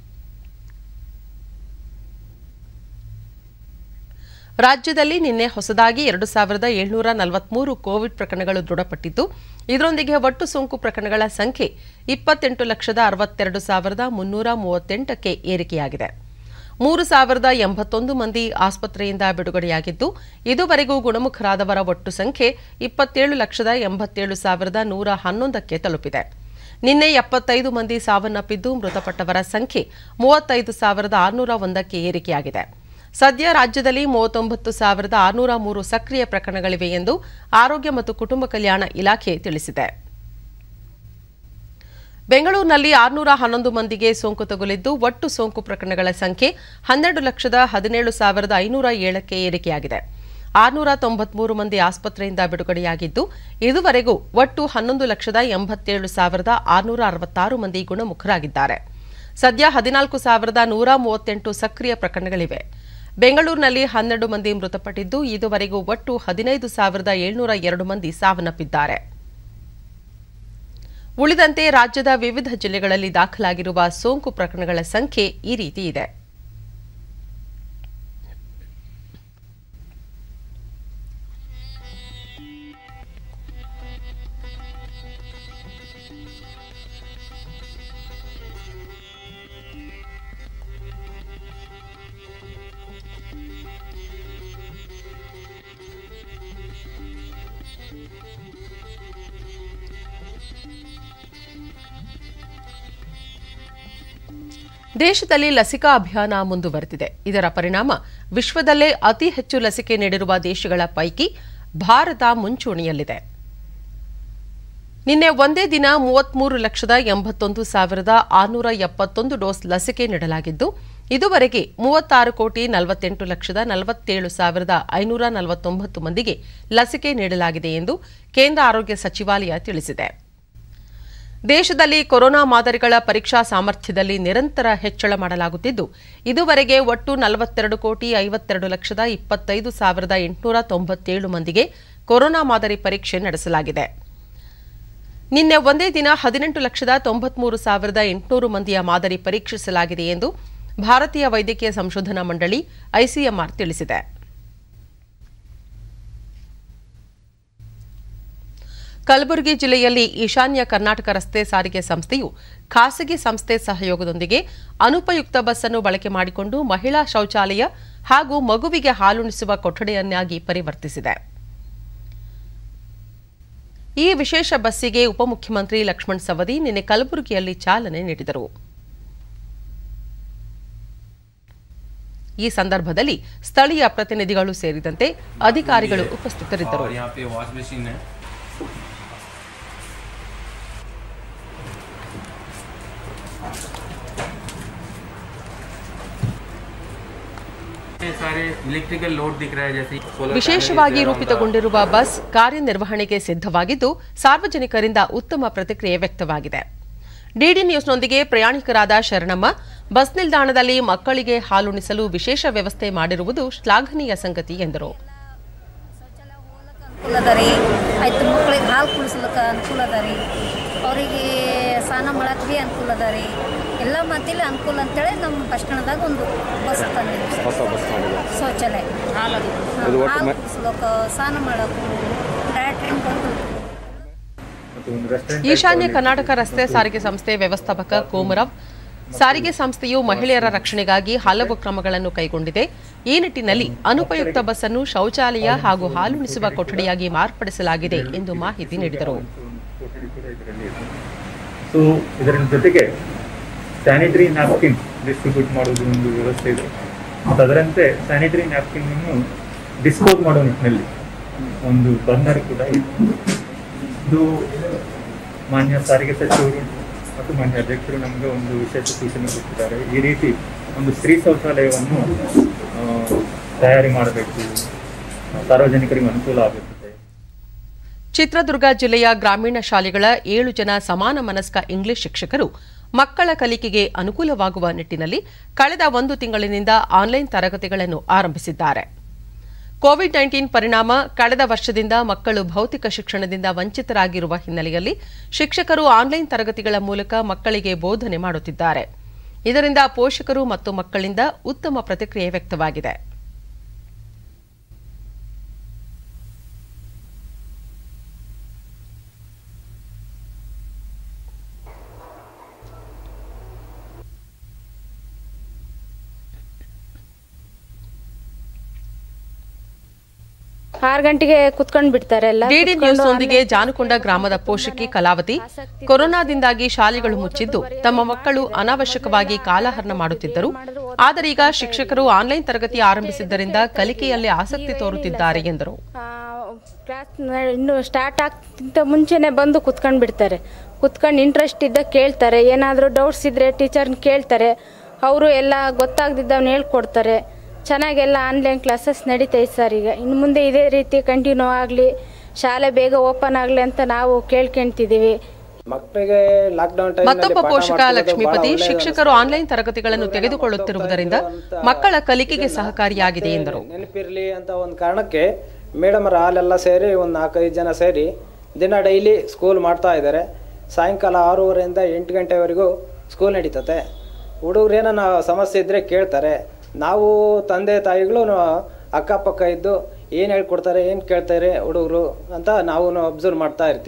ರಾಜ್ಯದಲ್ಲಿ ನಿನ್ನೆ ಹೊಸದಾಗಿ ಎರಡು ಸಾವಿರದ ಏಳ್ನೂರ ನಲವತ್ಮೂರು ಕೋವಿಡ್ ಪ್ರಕರಣಗಳು ದೃಢಪಟ್ಟಿದ್ದು ಇದರೊಂದಿಗೆ ಒಟ್ಟು ಸೋಂಕು ಪ್ರಕರಣಗಳ ಸಂಖ್ಯೆ ಇಪ್ಪತ್ತೆಂಟು ಲಕ್ಷದ ಅರವತ್ತೆರಡು ಸಾವಿರದ ಮುನ್ನೂರ ಮೂವತ್ತೆಂಟಕ್ಕೆ ಏರಿಕೆಯಾಗಿದೆ ಮೂರು ಸಾವಿರದ ಎಂಬತ್ತೊಂದು ಮಂದಿ ಆಸ್ಪತ್ರೆಯಿಂದ ಬಿಡುಗಡೆಯಾಗಿದ್ದು ಇದುವರೆಗೂ ಗುಣಮುಖರಾದವರ ಒಟ್ಟು ಸಂಖ್ಯೆ ಇಪ್ಪತ್ತೇಳು ಲಕ್ಷದ ಎಂಬತ್ತೇಳು ಸಾವಿರದ ನೂರ ಹನ್ನೊಂದಕ್ಕೆ ತಲುಪಿದೆ ನಿನ್ನೆ ಎಪ್ಪತ್ತೈದು ಮಂದಿ ಸಾವನ್ನಪ್ಪಿದ್ದು ಮೃತಪಟ್ಟವರ ಸಂಖ್ಯೆ ಮೂವತ್ತೈದು ಸಾವಿರದ ಆರುನೂರ ಒಂದಕ್ಕೆ ಏರಿಕೆಯಾಗಿದೆ ಸದ್ಯ ರಾಜ್ಯದಲ್ಲಿ ಮೂವತ್ತೊಂಬತ್ತು ಸಾವಿರದ ಆರುನೂರ ಮೂರು ಸಕ್ರಿಯ ಪ್ರಕರಣಗಳಿವೆ ಎಂದು ಆರೋಗ್ಯ ಮತ್ತು ಕುಟುಂಬ ಕಲ್ಯಾಣ ಇಲಾಖೆ ತಿಳಿಸಿದೆ ಬೆಂಗಳೂರಿನಲ್ಲಿ ಆರುನೂರ ಹನ್ನೊಂದು ಮಂದಿಗೆ ಸೋಂಕು ತಗುಲಿದ್ದು ಒಟ್ಟು ಸೋಂಕು ಪ್ರಕರಣಗಳ ಸಂಖ್ಯೆ ಹನ್ನೆರಡು ಲಕ್ಷದ ಹದಿನೇಳು ಸಾವಿರದ ಐನೂರ ಏಳಕ್ಕೆ ಏರಿಕೆಯಾಗಿದೆ ಆರುನೂರ ತೊಂಬತ್ಮೂರು ಮಂದಿ ಆಸ್ಪತ್ರೆಯಿಂದ ಬಿಡುಗಡೆಯಾಗಿದ್ದು ಇದುವರೆಗೂ ಒಟ್ಟು ಹನ್ನೊಂದು ಲಕ್ಷದ ಎಂಬತ್ತೇಳು ಸಾವಿರದ ಆರುನೂರ ಅರವತ್ತಾರು ಮಂದಿ ಗುಣಮುಖರಾಗಿದ್ದಾರೆ ಸದ್ಯ ಹದಿನಾಲ್ಕು ಸಾವಿರದ ನೂರ ಮೂವತ್ತೆಂಟು ಸಕ್ರಿಯ ಪ್ರಕರಣಗಳಿವೆ ಬೆಂಗಳೂರಿನಲ್ಲಿ ಹನ್ನೆರಡು ಮಂದಿ ಮೃತಪಟ್ಟಿದ್ದು ಇದುವರೆಗೂ ಒಟ್ಟು ಹದಿನೈದು ಸಾವಿರದ ಏಳ್ನೂರ ಎರಡು ಮಂದಿ ಸಾವನ್ನಪ್ಪಿದ್ದಾರೆ ಉಳಿದಂತೆ ರಾಜ್ಯದ ವಿವಿಧ ಜಿಲ್ಲೆಗಳಲ್ಲಿ ದಾಖಲಾಗಿರುವ ಸೋಂಕು ಪ್ರಕರಣಗಳ ಸಂಖ್ಯೆ ಈ ರೀತಿ ಇದೆ ದೇಶದಲ್ಲಿ ಲಸಿಕಾ ಅಭಿಯಾನ ಮುಂದುವರೆದಿದೆ ಇದರ ಪರಿಣಾಮ ವಿಶ್ವದಲ್ಲೇ ಅತಿ ಹೆಚ್ಚು ಲಸಿಕೆ ನೀಡಿರುವ ದೇಶಗಳ ಪೈಕಿ ಭಾರತ ಮುಂಚೂಣಿಯಲ್ಲಿದೆ ನಿನ್ನೆ ಒಂದೇ ದಿನ ಮೂವತ್ಮೂರು ಲಕ್ಷದ ಎಂಬತ್ತೊಂದು ಸಾವಿರದ ಆರುನೂರ ಎಪ್ಪತ್ತೊಂದು ಡೋಸ್ ಲಸಿಕೆ ನೀಡಲಾಗಿದ್ದು ಇದುವರೆಗೆ ಮೂವತ್ತಾರು ಕೋಟಿ ನಲವತ್ತೆಂಟು ಲಕ್ಷದ ನಲವತ್ತೇಳು ಸಾವಿರದ ಐನೂರ ನಲವತ್ತೊಂಬತ್ತು ಮಂದಿಗೆ ಲಸಿಕೆ ನೀಡಲಾಗಿದೆ ಎಂದು ಕೇಂದ್ರ ಆರೋಗ್ಯ ಸಚಿವಾಲಯ ತಿಳಿಸಿದೆ ದೇಶದಲ್ಲಿ ಕೊರೋನಾ ಮಾದರಿಗಳ ಪರೀಕ್ಷಾ ಸಾಮರ್ಥ್ಯದಲ್ಲಿ ನಿರಂತರ ಹೆಚ್ಚಳ ಮಾಡಲಾಗುತ್ತಿದ್ದು ಇದುವರೆಗೆ ಒಟ್ಟು ನಲವತ್ತೆರಡು ಕೋಟಿ ಐವತ್ತೆರಡು ಲಕ್ಷದ ಇಪ್ಪತ್ತೈದು ಸಾವಿರದ ಎಂಟುನೂರ ತೊಂಬತ್ತೇಳು ಮಂದಿಗೆ ಕೊರೋನಾ ಮಾದರಿ ಪರೀಕ್ಷೆ ನಡೆಸಲಾಗಿದೆ ನಿನ್ನೆ ಒಂದೇ ದಿನ ಹದಿನೆಂಟು ಲಕ್ಷದ ತೊಂಬತ್ಮೂರು ಸಾವಿರದ ಎಂಟುನೂರು ಮಂದಿಯ ಮಾದರಿ ಪರೀಕ್ಷಿಸಲಾಗಿದೆ ಎಂದು ಭಾರತೀಯ ವೈದ್ಯಕೀಯ ಸಂಶೋಧನಾ ಮಂಡಳಿ ಐಸಿಎಂಆರ್ ತಿಳಿಸಿದೆ ಕಲಬುರಗಿ ಜಿಲ್ಲೆಯಲ್ಲಿ ಈಶಾನ್ಯ ಕರ್ನಾಟಕ ರಸ್ತೆ ಸಾರಿಗೆ ಸಂಸ್ಥೆಯು ಖಾಸಗಿ ಸಂಸ್ಥೆ ಸಹಯೋಗದೊಂದಿಗೆ ಅನುಪಯುಕ್ತ ಬಸ್ ಅನ್ನು ಬಳಕೆ ಮಾಡಿಕೊಂಡು ಮಹಿಳಾ ಶೌಚಾಲಯ ಹಾಗೂ ಮಗುವಿಗೆ ಹಾಲುಣಿಸುವ ಕೊಠಡಿಯನ್ನಾಗಿ ಪರಿವರ್ತಿಸಿದೆ ಈ ವಿಶೇಷ ಬಸ್ಸಿಗೆ ಉಪಮುಖ್ಯಮಂತ್ರಿ ಲಕ್ಷ್ಮಣ್ ಸವದಿ ನಿನ್ನೆ ಕಲಬುರಗಿಯಲ್ಲಿ ಚಾಲನೆ ನೀಡಿದರು ಈ ಸಂದರ್ಭದಲ್ಲಿ ಸ್ಥಳೀಯ ಪ್ರತಿನಿಧಿಗಳು ಸೇರಿದಂತೆ ಅಧಿಕಾರಿಗಳು ಉಪಸ್ಥಿತರಿದ್ದರು और यहाँ पे वॉश मशीन है ये सारे इलेक्ट्रिकल लोड दिख रहा है जैसे solar ವಿಶೇಷವಾಗಿ panel is there on the- ರೂಪಿತಗೊಂಡಿರುವ ಬಸ್ ಕಾರ್ಯನಿರ್ವಹಣೆಗೆ ಸಿದ್ಧವಾಗಿದ್ದು ಸಾರ್ವಜನಿಕರಿಂದ ಉತ್ತಮ ಪ್ರತಿಕ್ರಿಯೆ ವ್ಯಕ್ತವಾಗಿದೆ ಡಿಡಿ ನ್ಯೂಸ್ನೊಂದಿಗೆ ಪ್ರಯಾಣಿಕರಾದ ಶರಣಮ್ಮ ಬಸ್ ನಿಲ್ದಾಣದಲ್ಲಿ ಮಕ್ಕಳಿಗೆ ಹಾಲುಣಿಸಲು ವಿಶೇಷ ವ್ಯವಸ್ಥೆ ಮಾಡಿರುವುದು ಶ್ಲಾಘನೀಯ ಸಂಗತಿ ಎಂದರು ಅನುಕೂಲ ಅದ ರೀ ಆಯ್ತು ಮಕ್ಳಿಗೆ ಹಾಲು ಕುಡಿಸ್ಲಿಕ್ಕೆ ಅನುಕೂಲ ಅದ ರೀ ಅವರಿಗೆ ಸ್ನಾನ ಮಾಡಕ್ಕೆ ಭೀ ಅನುಕೂಲ ಅದ ರೀ ಎಲ್ಲ ಮತ್ತಿಲ್ಲಿ ಅನುಕೂಲ ಅಂತೇಳಿ ನಮ್ಮ ಬಸ್ ಸ್ಟ್ಯಾಂಡ್ದಾಗ ಒಂದು ಬಸ್ ತಂದಿದ್ವಿ ಶೌಚಾಲಯ ಹಾಲು ಹಾಲು ಕುಡಿಸ್ಲಿಕ್ಕೆ ಸ್ನಾನ ಮಾಡೋಕ್ಕೂ ಡೈರೆಕ್ಟ್ ಟ್ರೈನ್ ಬಂದು ಈಶಾನ್ಯ ಕರ್ನಾಟಕ ರಸ್ತೆ ಸಾರಿಗೆ ಸಂಸ್ಥೆ ವ್ಯವಸ್ಥಾಪಕ ಕೋಮರವ್ ಸಾರಿಗೆ ಸಂಸ್ಥೆಯು ಮಹಿಳೆಯರ ರಕ್ಷಣೆಗಾಗಿ ಹಲವು ಕ್ರಮಗಳನ್ನು ಕೈಗೊಂಡಿದೆ ಈ ನಿಟ್ಟಿನಲ್ಲಿ ಅನುಪಯುಕ್ತ ಬಸ್ ಅನ್ನು ಶೌಚಾಲಯ ಹಾಗೂ ಹಾಲುಣಿಸುವ ಕೊಠಡಿಯಾಗಿ ಮಾರ್ಪಡಿಸಲಾಗಿದೆ ಎಂದು ಮಾಹಿತಿ ನೀಡಿದರು ಸೊ ಇದರ ಜೊತೆಗೆ ಸ್ಯಾನಿಟರಿ ನ್ಯಾಪ್ಕಿನ್ ಡಿಸ್ಟ್ರಿಬ್ಯೂಟ್ ಮಾಡೋದು ಒಂದು ವ್ಯವಸ್ಥೆ ಇದೆ ಮತ್ತು ಅದರಂತೆ ಸ್ಯಾನಿಟರಿ ನ್ಯಾಪ್ಕಿನ್ ಅನ್ನು ಡಿಸ್ಪೋಸ್ ಮಾಡೋ ನಿಟ್ಟಿನಲ್ಲಿ ಒಂದು ಬರ್ನರ್ ಕೂಡ ಇದೆ ಇದು ಮಾನ್ಯ ಸಾರಿಗೆ ಸಚಿವರು ಮತ್ತು ಮಾನ್ಯ ಅಧ್ಯಕ್ಷರು ನಮಗೆ ಒಂದು ವಿಶೇಷ ಸೂಚನೆ ಕೊಟ್ಟಿದ್ದಾರೆ ಈ ರೀತಿ ಒಂದು ಸ್ತ್ರೀ ಶೌಚಾಲಯವನ್ನು ಆ, ತಯಾರಿ ಮಾಡಬೇಕು ಸಾರ್ವಜನಿಕರಿಗೆ ಅನುಕೂಲ ಆಗುತ್ತದೆ ಚಿತ್ರದುರ್ಗ ಜಿಲ್ಲೆಯ ಗ್ರಾಮೀಣ ಶಾಲೆಗಳ ಏಳು ಜನ ಸಮಾನ ಮನಸ್ಕ ಇಂಗ್ಲಿಷ್ ಶಿಕ್ಷಕರು ಮಕ್ಕಳ ಕಲಿಕೆಗೆ ಅನುಕೂಲವಾಗುವ ನಿಟ್ಟಿನಲ್ಲಿ ಕಳೆದ ಒಂದು ತಿಂಗಳಿನಿಂದ ಆನ್ಲೈನ್ ತರಗತಿಗಳನ್ನು ಆರಂಭಿಸಿದ್ದಾರೆ ಕೋವಿಡ್ ನೈನ್ಟೀನ್ ಪರಿಣಾಮ ಕಳೆದ ವರ್ಷದಿಂದ ಮಕ್ಕಳು ಭೌತಿಕ ಶಿಕ್ಷಣದಿಂದ ವಂಚಿತರಾಗಿರುವ ಹಿನ್ನೆಲೆಯಲ್ಲಿ ಶಿಕ್ಷಕರು ಆನ್ಲೈನ್ ತರಗತಿಗಳ ಮೂಲಕ ಮಕ್ಕಳಿಗೆ ಬೋಧನೆ ಮಾಡುತ್ತಿದ್ದಾರೆ ಇದರಿಂದ ಪೋಷಕರು ಮತ್ತು ಮಕ್ಕಳಿಂದ ಉತ್ತಮ ಪ್ರತಿಕ್ರಿಯೆ ವ್ಯಕ್ತವಾಗಿದೆ ಆರು ಗಂಟೆಗೆ ಕುತ್ಕೊಂಡ್ ಬಿಡ್ತಾರೆ ಎಲ್ಲ ಡಿಡಿ ನ್ಯೂಸ್ನೊಂದಿಗೆ ಜಾನುಕೊಂಡ ಗ್ರಾಮದ ಪೋಷಕಿ ಕಲಾವತಿ ಕೊರೋನಾದಿಂದಾಗಿ ಶಾಲೆಗಳು ಮುಚ್ಚಿದ್ದು ತಮ್ಮ ಮಕ್ಕಳು ಅನಾವಶ್ಯಕವಾಗಿ ಕಾಲಹರಣ ಮಾಡುತ್ತಿದ್ದರು ಆದರೆ ಈಗ ಶಿಕ್ಷಕರು ಆನ್ಲೈನ್ ತರಗತಿ ಆರಂಭಿಸಿದ್ದರಿಂದ ಕಲಿಕೆಯಲ್ಲಿ ಆಸಕ್ತಿ ತೋರುತ್ತಿದ್ದಾರೆ ಎಂದರು ಕ್ಲಾಸ್ ಇನ್ನು ಸ್ಟಾರ್ಟ್ ಆಗ್ತಿಂತ ಮುಂಚೆನೆ ಬಂದು ಕುತ್ಕೊಂಡ್ ಬಿಡ್ತಾರೆ ಕುತ್ಕೊಂಡು ಇಂಟ್ರೆಸ್ಟ್ ಇದ್ದ ಕೇಳ್ತಾರೆ ಏನಾದರೂ ಡೌಟ್ಸ್ ಇದ್ರೆ ಟೀಚರ್ನ ಕೇಳ್ತಾರೆ ಅವರು ಎಲ್ಲ ಗೊತ್ತಾಗ್ದಿದ್ದವನ್ನ ಹೇಳ್ಕೊಡ್ತಾರೆ ಚೆನ್ನಾಗೆಲ್ಲ ಆನ್ಲೈನ್ ಕ್ಲಾಸಸ್ ನಡೀತೈತೆ ಸರ್ ಈಗ ಇನ್ನು ಮುಂದೆ ಇದೇ ರೀತಿ ಕಂಟಿನ್ಯೂ ಆಗಲಿ ಶಾಲೆ ಬೇಗ ಓಪನ್ ಆಗಲಿ ಅಂತ ನಾವು ಕೇಳ್ಕೊಂತಿದ್ದೀವಿ ಮಕ್ಕಳಿಗೆ ಲಾಕ್ಡೌನ್ ಟೈಮ್ ಮತ್ತೊಬ್ಬ ಪೋಷಕ ಲಕ್ಷ್ಮೀಪತಿ ಶಿಕ್ಷಕರು ಆನ್ಲೈನ್ ತರಗತಿಗಳನ್ನು ತೆಗೆದುಕೊಳ್ಳುತ್ತಿರುವುದರಿಂದ ಮಕ್ಕಳ ಕಲಿಕೆಗೆ ಸಹಕಾರಿಯಾಗಿದೆ ಎಂದರು ನೆನಪಿರ್ಲಿ ಅಂತ ಒಂದು ಕಾರಣಕ್ಕೆ ಮೇಡಮರ ಹಾಲೆಲ್ಲ ಸೇರಿ ಒಂದು ನಾಲ್ಕೈದು ಜನ ಸೇರಿ ದಿನ ಡೈಲಿ ಸ್ಕೂಲ್ ಮಾಡ್ತಾ ಇದ್ದಾರೆ ಸಾಯಂಕಾಲ ಆರೂವರೆಯಿಂದ ಎಂಟು ಗಂಟೆವರೆಗೂ ಸ್ಕೂಲ್ ನಡೀತತೆ ಹುಡುಗರು ಏನೋ ಸಮಸ್ಯೆ ಇದ್ದರೆ ಕೇಳ್ತಾರೆ ನಾವು ತಂದೆ ತಾಯಿಗಳು ಅಕ್ಕಪಕ್ಕ ಇದ್ದು ಏನು ಹೇಳ್ಕೊಡ್ತಾರೆ ಏನು ಕೇಳ್ತಾರೆ ಹುಡುಗರು ಅಂತ ನಾವು ಅಬ್ಸರ್ವ್ ಮಾಡ್ತಾ ಇರ್ತೀವಿ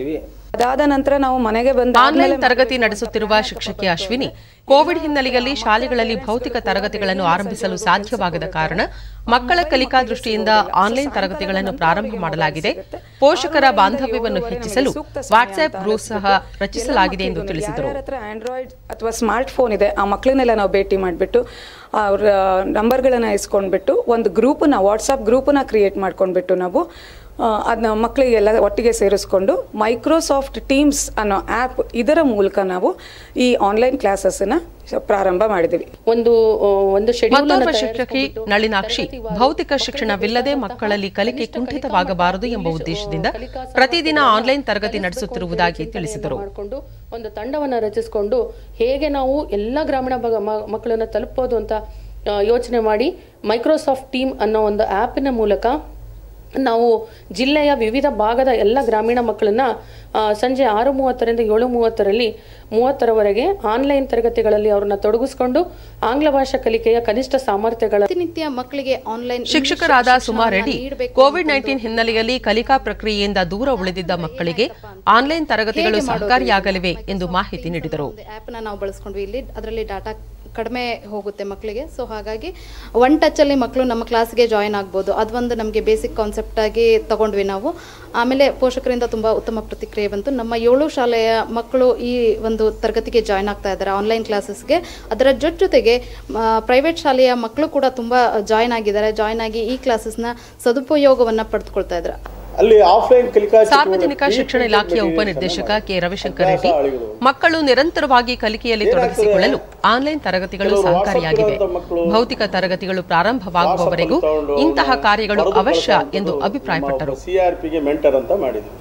ಅದಾದ ನಂತರ ನಾವು ಮನೆಗೆ ಬಂದ ಆನ್ಲೈನ್ ತರಗತಿ ನಡೆಸುತ್ತಿರುವ ಶಿಕ್ಷಕಿ ಅಶ್ವಿನಿ ಕೋವಿಡ್ ಹಿನ್ನೆಲೆಯಲ್ಲಿ ಶಾಲೆಗಳಲ್ಲಿ ಭೌತಿಕ ತರಗತಿಗಳನ್ನು ಆರಂಭಿಸಲು ಸಾಧ್ಯವಾಗದ ಕಾರಣ ಮಕ್ಕಳ ಕಲಿಕಾ ದೃಷ್ಟಿಯಿಂದ ಆನ್ಲೈನ್ ತರಗತಿಗಳನ್ನು ಪ್ರಾರಂಭ ಮಾಡಲಾಗಿದೆ ಪೋಷಕರ ಬಾಂಧವ್ಯವನ್ನು ಹೆಚ್ಚಿಸಲು ವಾಟ್ಸ್ಆಪ್ ಗ್ರೂಪ್ ಸಹ ರಚಿಸಲಾಗಿದೆ ಎಂದು ತಿಳಿಸಿದರು ಯಾರ್ಯಾರ ಹತ್ರ ಆಂಡ್ರಾಯ್ಡ್ ಅಥವಾ ಸ್ಮಾರ್ಟ್ ಫೋನ್ ಇದೆ ಆ ಮಕ್ಕಳನ್ನೆಲ್ಲ ನಾವು ಭೇಟಿ ಮಾಡಿಬಿಟ್ಟು ಅವ್ರ ನಂಬರ್ಗಳನ್ನು ಇಸ್ಕೊಂಡ್ಬಿಟ್ಟು ಒಂದು ಗ್ರೂಪನ್ನ ವಾಟ್ಸಪ್ ಗ್ರೂಪನ್ನ ಕ್ರಿಯೇಟ್ ಮಾಡ್ಕೊಂಡ್ಬಿಟ್ಟು ನಾವು ಅದನ್ನ ಮಕ್ಕಳಿಗೆಲ್ಲ ಒಟ್ಟಿಗೆ ಸೇರಿಸ್ಕೊಂಡು ಮೈಕ್ರೋಸಾಫ್ಟ್ ಟೀಮ್ಸ್ ಅನ್ನೋ ಆ್ಯಪ್ ಇದರ ಮೂಲಕ ನಾವು ಈ ಆನ್ಲೈನ್ ಕ್ಲಾಸಸ್ಸನ್ನು ಪ್ರಾರಂಭ ಮಾಡಿದ್ದೀವಿ ಒಂದು ಒಂದು ಮತ್ತೋರ್ವ ಶಿಕ್ಷಕಿ ನಳಿನಾಕ್ಷಿ ಭೌತಿಕ ಶಿಕ್ಷಣವಿಲ್ಲದೆ ಮಕ್ಕಳಲ್ಲಿ ಕಲಿಕೆ ಕುಂಠಿತವಾಗಬಾರದು ಎಂಬ ಉದ್ದೇಶದಿಂದ ಪ್ರತಿದಿನ ಆನ್ಲೈನ್ ತರಗತಿ ನಡೆಸುತ್ತಿರುವುದಾಗಿ ತಿಳಿಸಿದರು ಮಾಡಿಕೊಂಡು ಒಂದು ತಂಡವನ್ನು ರಚಿಸಿಕೊಂಡು ಹೇಗೆ ನಾವು ಎಲ್ಲ ಗ್ರಾಮೀಣ ಭಾಗ ಮ- ಮಕ್ಕಳನ್ನ ತಲುಪಬಹುದು ಅಂತ ಆ, ಯೋಚನೆ ಮಾಡಿ ಮೈಕ್ರೋಸಾಫ್ಟ್ ಟೀಮ್ ಅನ್ನೋ ಒಂದು ಆ್ಯಪಿನ ಮೂಲಕ ನಾವು ಜಿಲ್ಲೆಯ ವಿವಿಧ ಭಾಗದ ಎಲ್ಲ ಗ್ರಾಮೀಣ ಮಕ್ಕಳನ್ನ ಆ, ಸಂಜೆ ಆರು ಮೂವತ್ತರಿಂದ ಏಳು ಮೂವತ್ತರಲ್ಲಿ ಮೂವತ್ತರವರೆಗೆ ಆನ್ಲೈನ್ ತರಗತಿಗಳಲ್ಲಿ ಅವ್ರನ್ನ ತೊಡಗಿಸ್ಕೊಂಡು ಆಂಗ್ಲ ಭಾಷಾ ಕಲಿಕೆಯ ಕನಿಷ್ಠ ಸಾಮರ್ಥ್ಯಗಳ ಪ್ರತಿನಿತ್ಯ ಮಕ್ಕಳಿಗೆ ಆನ್ಲೈನ್ ಶಿಕ್ಷಕರಾದ ಸುಮಾ ರೆಡ್ಡಿ ಕೋವಿಡ್ ನೈನ್ಟೀನ್ ಹಿನ್ನೆಲೆಯಲ್ಲಿ ಕಲಿಕಾ ಪ್ರಕ್ರಿಯೆಯಿಂದ ದೂರ ಉಳಿದಿದ್ದ ಮಕ್ಕಳಿಗೆ ಆನ್ಲೈನ್ ತರಗತಿಗಳು ಹೇಗೆ ಮಾಡೋದು? ಸಹಕಾರಿಯಾಗಲಿವೆ ಎಂದು ಮಾಹಿತಿ ನೀಡಿದರು ಆ್ಯಪ್ನ ನಾವು ಬಳಸ್ಕೊಂಡ್ವಿ ಇಲ್ಲಿ ಅದರಲ್ಲಿ ಡಾಟಾ ಕಡಿಮೆ ಹೋಗುತ್ತೆ ಮಕ್ಕಳಿಗೆ ಸೊ ಹಾಗಾಗಿ ಒನ್ ಟಚಲ್ಲಿ ಮಕ್ಕಳು ನಮ್ಮ ಕ್ಲಾಸ್ಗೆ ಜಾಯಿನ್ ಆಗ್ಬೋದು ಅದೊಂದು ನಮಗೆ ಬೇಸಿಕ್ ಕಾನ್ಸೆಪ್ಟ್ ಆಗಿ ತಗೊಂಡ್ವಿ ನಾವು ಆಮೇಲೆ ಪೋಷಕರಿಂದ ತುಂಬ ಉತ್ತಮ ಪ್ರತಿಕ್ರಿಯೆ ಬಂತು ನಮ್ಮ ಏಳು ಶಾಲೆಯ ಮಕ್ಕಳು ಈ ಒಂದು ತರಗತಿಗೆ ಜಾಯ್ನ್ ಆಗ್ತಾ ಇದ್ದಾರೆ ಆನ್ಲೈನ್ ಕ್ಲಾಸಸ್ಗೆ ಅದರ ಜೊತೆ ಜೊತೆಗೆ ಪ್ರೈವೇಟ್ ಶಾಲೆಯ ಮಕ್ಕಳು ಕೂಡ ತುಂಬ ಜಾಯ್ನ್ ಆಗಿದ್ದಾರೆ ಜಾಯ್ನ್ ಆಗಿ ಈ ಕ್ಲಾಸಸ್ನ ಸದುಪಯೋಗವನ್ನು ಪಡೆದುಕೊಳ್ತಾ ಇದ್ದಾರೆ ಅಲ್ಲಿ ಆಫ್ಲೈನ್ ಕಲಿಕಾ ಸಾರ್ವಜನಿಕ ಶಿಕ್ಷಣ ಇಲಾಖೆಯ ಉಪನಿರ್ದೇಶಕ ಕೆ ರವಿಶಂಕರ್ ರೆಡ್ಡಿ ಮಕ್ಕಳು ನಿರಂತರವಾಗಿ ಕಲಿಕೆಯಲ್ಲಿ ತೊಡಗಿಸಿಕೊಳ್ಳಲು ಆನ್ಲೈನ್ ತರಗತಿಗಳು ಸಹಕಾರಿಯಾಗಿವೆ ಭೌತಿಕ ತರಗತಿಗಳು ಪ್ರಾರಂಭವಾಗುವವರೆಗೂ ಇಂತಹ ಕಾರ್ಯಗಳು ಅವಶ್ಯ ಎಂದು ಅಭಿಪ್ರಾಯಪಟ್ಟರು ಸಿ ಆರ್ ಪಿಗೆ ಮೆಂಟರ್ ಅಂತ ಮಾಡಿದ್ವಿ